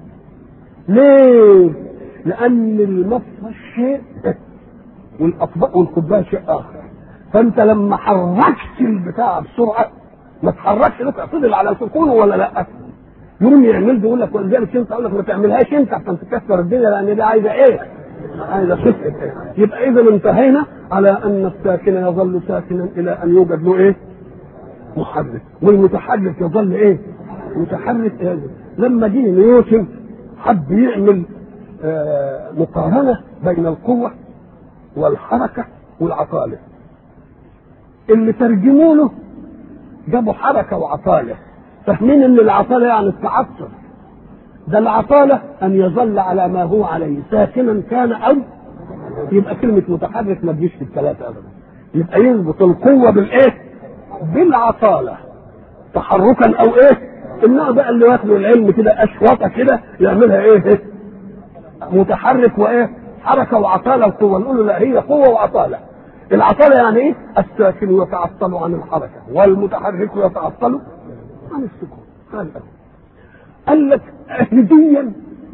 ليه؟ لان المفرش شيء والاطباق والكوبايه شيء اخر فانت لما حركت البتاع بسرعه ما تحركش لك فضل على سكونه ولا لا يوم يعمل بيقول لك ولذلك انت اقول لك ما تعملهاش انت عشان تكسر الدنيا لان دي عايزه ايه؟ عايزه خفه يبقى اذا انتهينا على ان الساكن يظل ساكنا الى ان يوجد له ايه؟ محرك والمتحرك يظل ايه؟ متحرك إيه؟ لما جه نيوتن حب يعمل آه مقارنه بين القوه والحركه والعطاله اللي ترجموا له جابوا حركه وعطاله فاهمين ان العطاله يعني التعطل ده العطاله ان يظل على ما هو عليه ساكنا كان او يبقى كلمه متحرك ما تجيش في الثلاثه ابدا يبقى يربط القوه بالايه؟ بالعطاله تحركا او ايه؟ النوع بقى اللي واخدوا العلم كده اشواطه كده يعملها ايه؟ متحرك وايه؟ حركه وعطاله وقوه نقول له لا هي قوه وعطاله العطاله يعني ايه؟ الساكن يتعطل عن الحركه والمتحرك يتعطل عن السكون قال قال لك اهديا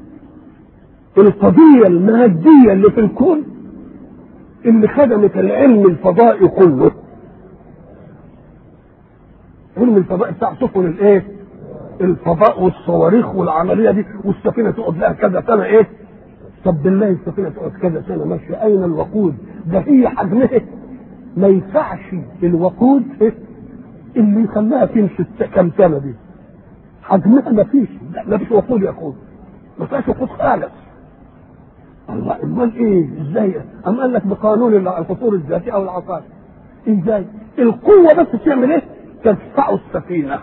القضيه الماديه اللي في الكون اللي خدمت العلم الفضائي كله علم الفضاء بتاع سفن الايه؟ الفضاء والصواريخ والعمليه دي والسفينه تقعد لها كذا سنه ايه؟ طب بالله السفينه تقعد كذا سنه ماشيه اين الوقود؟ ده هي حجمها ما ينفعش الوقود إيه؟ اللي يخليها تمشي كم سنه دي حجمها ما فيش ما فيش وقود يقود ما فيش وقود خالص الله امال ايه ازاي ام قال لك بقانون القصور الذاتي او العقار ازاي القوه بس تعمل ايه تدفع السفينه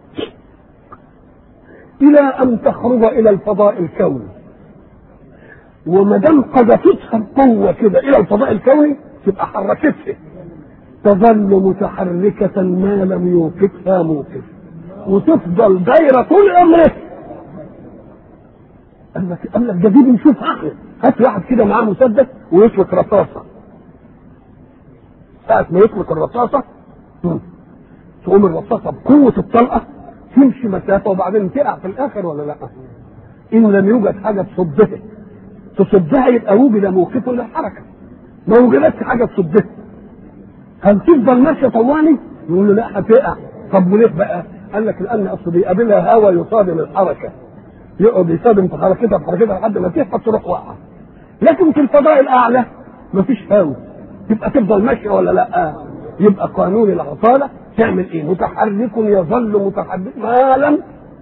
الى ان تخرج الى الفضاء الكوني وما دام قذفتها القوه كده الى الفضاء الكوني تبقى حركتها تظل متحركة ما لم يوقفها موقف وتفضل دايرة طول عمرها قال لك قال لك ده دي بنشوف احنا هات واحد كده معاه مسدس ويطلق رصاصة ساعة ما يطلق الرصاصة تقوم الرصاصة بقوة الطلقة تمشي مسافة وبعدين تقع في الآخر ولا لا؟ إن لم يوجد حاجة تصدها تصدها يبقى وجد موقفه للحركة ما وجدتش حاجة تصدها هل تفضل ماشيه طوالي؟ يقول له لا هتقع طب وليه بقى؟ قال لك لان اصل بيقابلها هوا يصادم الحركه يقعد يصادم في حركتها في حركتها لحد ما تهبط تروح واقعه لكن في الفضاء الاعلى مفيش هوا تبقى تفضل ماشيه ولا لا؟ يبقى قانون العطاله تعمل ايه؟ متحرك يظل متحرك ما لم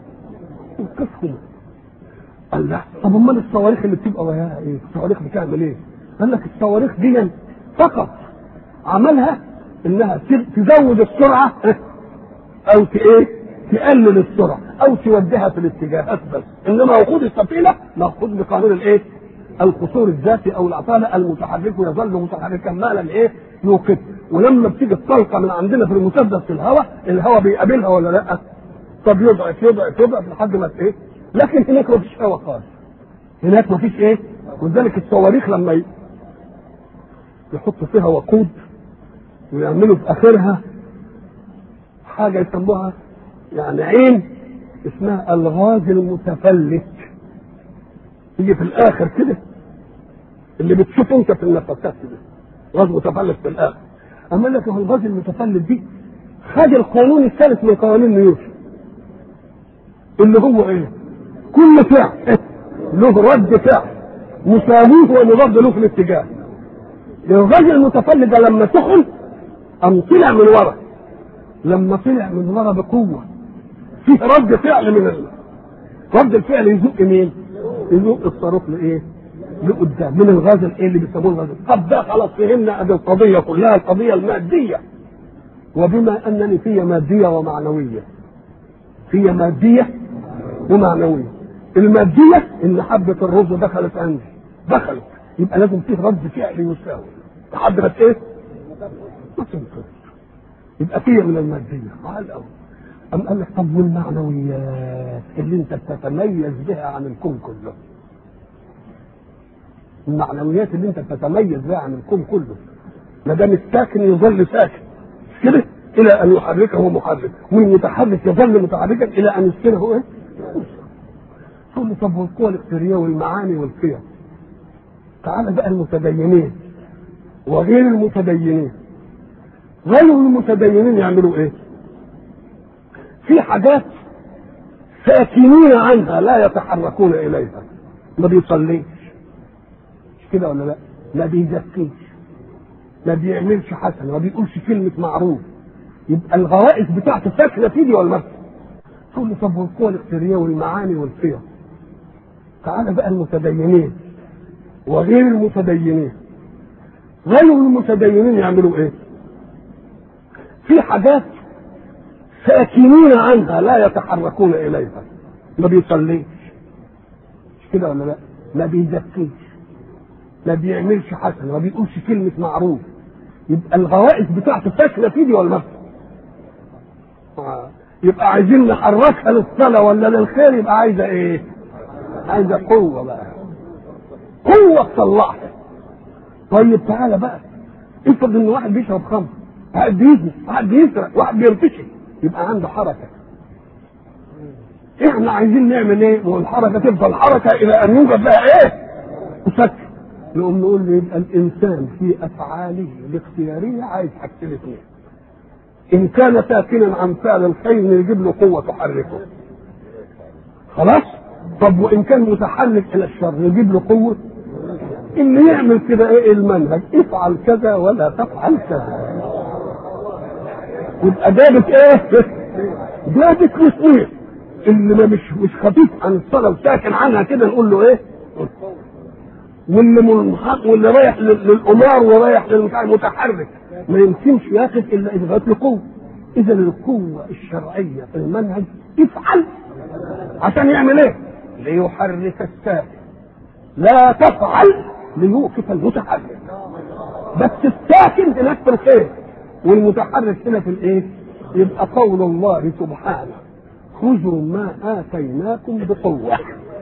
يوقفه قال لا طب امال الصواريخ اللي بتبقى وياها ايه؟ الصواريخ بتعمل ايه؟ قال لك الصواريخ دي فقط عملها انها تزود السرعه او ايه؟ تقلل السرعه او توديها في الاتجاهات بس انما وقود السفينه مأخوذ بقانون الايه؟ القصور الذاتي او العطاله المتحرك يظل متحركا ما لم ايه؟ يوقف ولما بتيجي الطلقه من عندنا في المسدس في الهواء الهواء بيقابلها ولا لا؟ طب يضعف يضعف يضعف لحد ما ايه؟ لكن هناك ما فيش هواء خالص هناك ما فيش ايه؟ ولذلك الصواريخ لما يحطوا فيها وقود ويعملوا في اخرها حاجه يسموها يعني عين اسمها الغاز المتفلت يجي في الاخر كده اللي بتشوفه انت في النفسات كده غاز متفلت في الاخر اما لك هو الغاز المتفلت دي خد القانون الثالث من قوانين نيوتن اللي هو ايه؟ كل فعل له رد فعل مساويه ومضاد له في الاتجاه الغاز المتفلت ده لما سخن قام طلع من ورا لما طلع من ورا بقوه فيه رد فعل من ال... رد الفعل يزق مين؟ يزق الصاروخ لايه؟ لقدام من الغاز الايه اللي بيسموه الغاز طب ده خلاص فهمنا ادي القضيه كلها القضيه الماديه وبما انني في ماديه ومعنويه في ماديه ومعنويه الماديه ان حبه الرز دخلت عندي دخلت يبقى لازم فيه رد فعل يساوي لحد ما ايه؟ ما تنقذ يبقى فيه من الماديه قال الاول أم قال لك طب والمعنويات اللي انت بتتميز بها عن الكون كله المعنويات اللي انت بتتميز بها عن الكون كله ما دام الساكن يظل ساكن كده الى ان يحركه محرك والمتحرك يظل متحركا الى ان يسكنه ايه؟ تقول لي طب والقوى الاختياريه والمعاني والقيم تعالى بقى المتدينين وغير المتدينين غير المتدينين يعملوا ايه؟ في حاجات ساكنين عنها لا يتحركون اليها ما بيصليش مش كده ولا لا؟ ما بيزكيش ما بيعملش حسنه ما بيقولش كلمه معروف يبقى الغرائز بتاعته ساكنه في دي ولا تقول لي طب والقوى الاختياريه والمعاني والقيم تعالى بقى المتدينين وغير المتدينين غير المتدينين يعملوا ايه؟ في حاجات ساكنين عنها لا يتحركون اليها ما بيصليش مش كده ولا لا؟ ما بيزكيش ما بيعملش حسنه ما بيقولش كلمه معروف يبقى الغرائز بتاعته ساكنه في دي ولا آه. يبقى عايزين نحركها للصلاه ولا للخير يبقى عايزه ايه؟ عايزه قوه بقى قوه تطلعها طيب تعالى بقى افرض ان واحد بيشرب خمر واحد بيزني واحد بيسرق واحد بيرتشي يبقى عنده حركه احنا عايزين نعمل ايه والحركه تفضل حركه الى ان يوجد لها ايه مسكن نقوم نقول له يبقى الانسان في افعاله الاختياريه عايز حاجتين اثنين ان كان ساكنا عن فعل الخير نجيب له قوه تحركه خلاص طب وان كان متحرك الى الشر نجيب له قوه اللي يعمل كده ايه المنهج افعل كذا ولا تفعل كذا يبقى جابت ايه جابت تسويق اللي ما مش مش خفيف عن الصلاه وساكن عنها كده نقول له ايه واللي منحق واللي رايح للقمار ورايح للمتحرك ما يمكنش ياخد الا اذا جات له قوه اذا القوه الشرعيه في المنهج افعل عشان يعمل ايه؟ ليحرك الساكن لا تفعل ليوقف المتحرك بس الساكن هناك في الخير والمتحرك هنا في الايه؟ يبقى قول الله سبحانه خذوا ما اتيناكم بقوه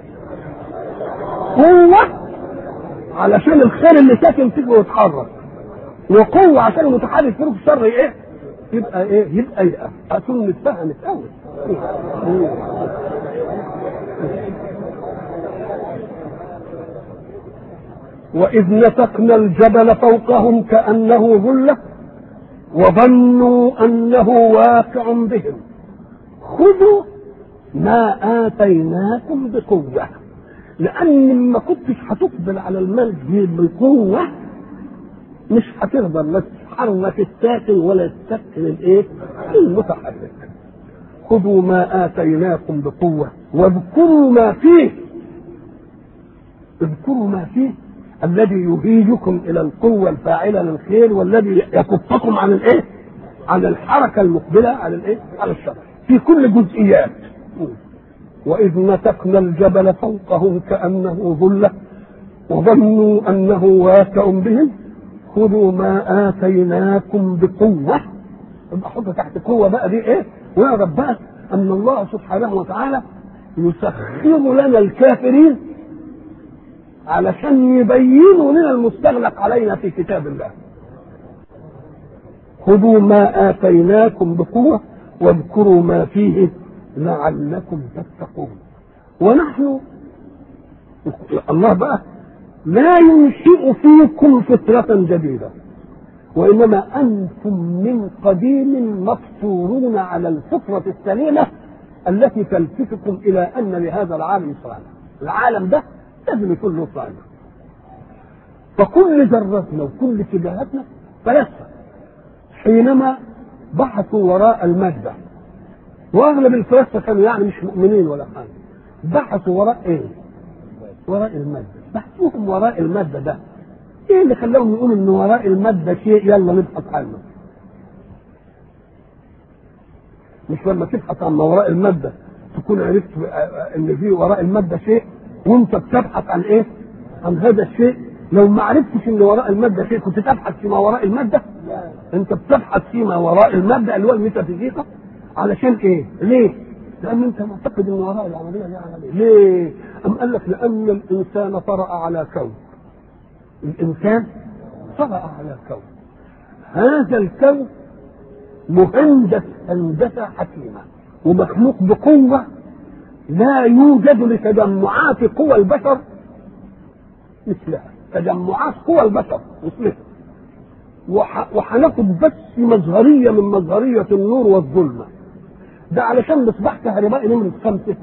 قوه علشان الخير اللي ساكن فيك ويتحرك وقوه عشان المتحرك فيك الشر ايه؟ يبقى ايه؟ يبقى يبقى اكون متفهمت قوي وإذ نتقنا الجبل فوقهم كأنه ظلة وظنوا انه واقع بهم خذوا ما اتيناكم بقوه لان ما كنتش هتقبل على المال بقوه مش هتقدر لا تحرك الساكن ولا تسكن الايه المتحرك خذوا ما اتيناكم بقوه واذكروا ما فيه اذكروا ما فيه الذي يهيجكم الى القوه الفاعله للخير والذي يكفكم عن الايه؟ عن الحركه المقبله على الايه؟ على الشر في كل جزئيات واذ نتقنا الجبل فوقهم كانه ظله وظنوا انه واقع بهم خذوا ما اتيناكم بقوه يبقى حط تحت قوه بقى دي ايه؟ واعرف بقى ان الله سبحانه وتعالى يسخر لنا الكافرين علشان يبينوا لنا المستغلق علينا في كتاب الله خذوا ما آتيناكم بقوة واذكروا ما فيه لعلكم تتقون ونحن الله بقى لا ينشئ فيكم فطرة جديدة وإنما أنتم من قديم مفطورون على الفطرة السليمة التي تلفتكم إلى أن لهذا العالم صالح العالم ده لازم يكون له صالح فكل ذرتنا وكل اتجاهاتنا فلسفة حينما بحثوا وراء المادة واغلب الفلاسفه كانوا يعني مش مؤمنين ولا حاجه بحثوا وراء ايه؟ وراء الماده بحثوهم وراء الماده ده ايه اللي خلاهم يقولوا ان وراء الماده شيء يلا نبحث عنه مش لما تبحث عن ما وراء الماده تكون عرفت ان في وراء الماده شيء وانت بتبحث عن ايه؟ عن هذا الشيء لو ما عرفتش ان وراء الماده شيء كنت تبحث فيما وراء الماده؟ انت بتبحث فيما وراء الماده اللي هو الميتافيزيقا علشان ايه؟ ليه؟ لان انت معتقد ان وراء العمليه دي عمليه، ليه؟ أم قال لك لان الانسان طرأ على كون. الانسان طرأ على كون. هذا الكون مهندس هندسه حكيمه ومخلوق بقوه لا يوجد لتجمعات قوى البشر مثلها تجمعات قوى البشر مثلها وهناخد بس مظهريه من مظهريه النور والظلمه ده علشان مصباح كهربائي نمرة خمسة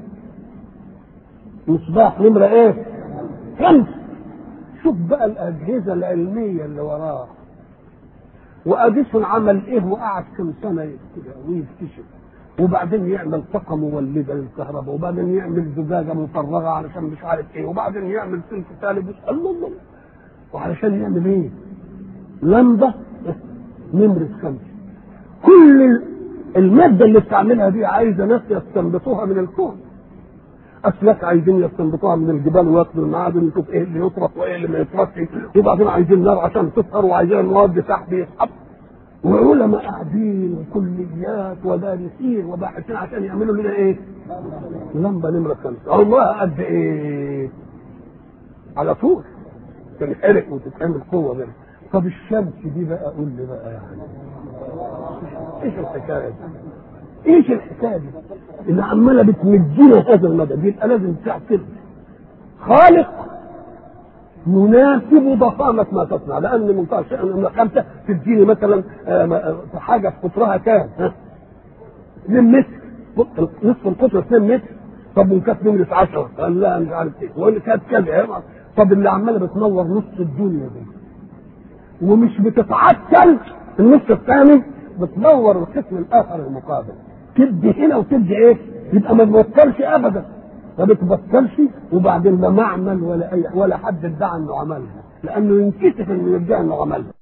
مصباح نمرة ايه؟ خمسة شوف بقى الأجهزة العلمية اللي وراه وأديسون عمل ايه وقعد كم سنة كده ويكتشف وبعدين يعمل طاقة مولدة للكهرباء وبعدين يعمل زجاجة مفرغة علشان مش عارف ايه وبعدين يعمل سلك ثالث الله الله وعلشان يعمل ايه؟ لمبة نمرة خمسة كل المادة اللي بتعملها دي عايزة ناس يستنبطوها من الكون أسلاك عايزين يستنبطوها من الجبال وياخدوا المعادن يشوف ايه اللي يطرق وايه اللي ما يطرقش وبعدين عايزين نار عشان تسهر وعايزين مواد سحب يسحب وعلماء قاعدين وكليات ودارسين وباحثين عشان يعملوا لنا ايه؟ لمبة نمرة خمسة الله قد ايه؟ على طول تنحرق وتتعمل قوة منها طب الشمس دي بقى قول لي بقى يعني ايش الحكايه دي؟ ايش الحكايه دي؟ اللي عماله بتمدينا هذا المدى يبقى لازم تعتبر خالق يناسب ضخامة ما تصنع لأن منتهى الشيء أن خمسة تديني مثلا في حاجة في قطرها كام؟ 2 متر نصف القطر 2 متر طب وإن كانت نمرة 10 قال لا مش عارف إيه وإن كانت كذا طب اللي عمالة بتنور نص الدنيا دي ومش بتتعطل النص الثاني بتنور القسم الاخر المقابل تدي هنا وتدي ايه يبقى ما تبطلش ابدا ما بتبطلش وبعدين لا معمل ولا اي ولا حد ادعى انه عملها لانه ينكشف انه يدعي انه عملها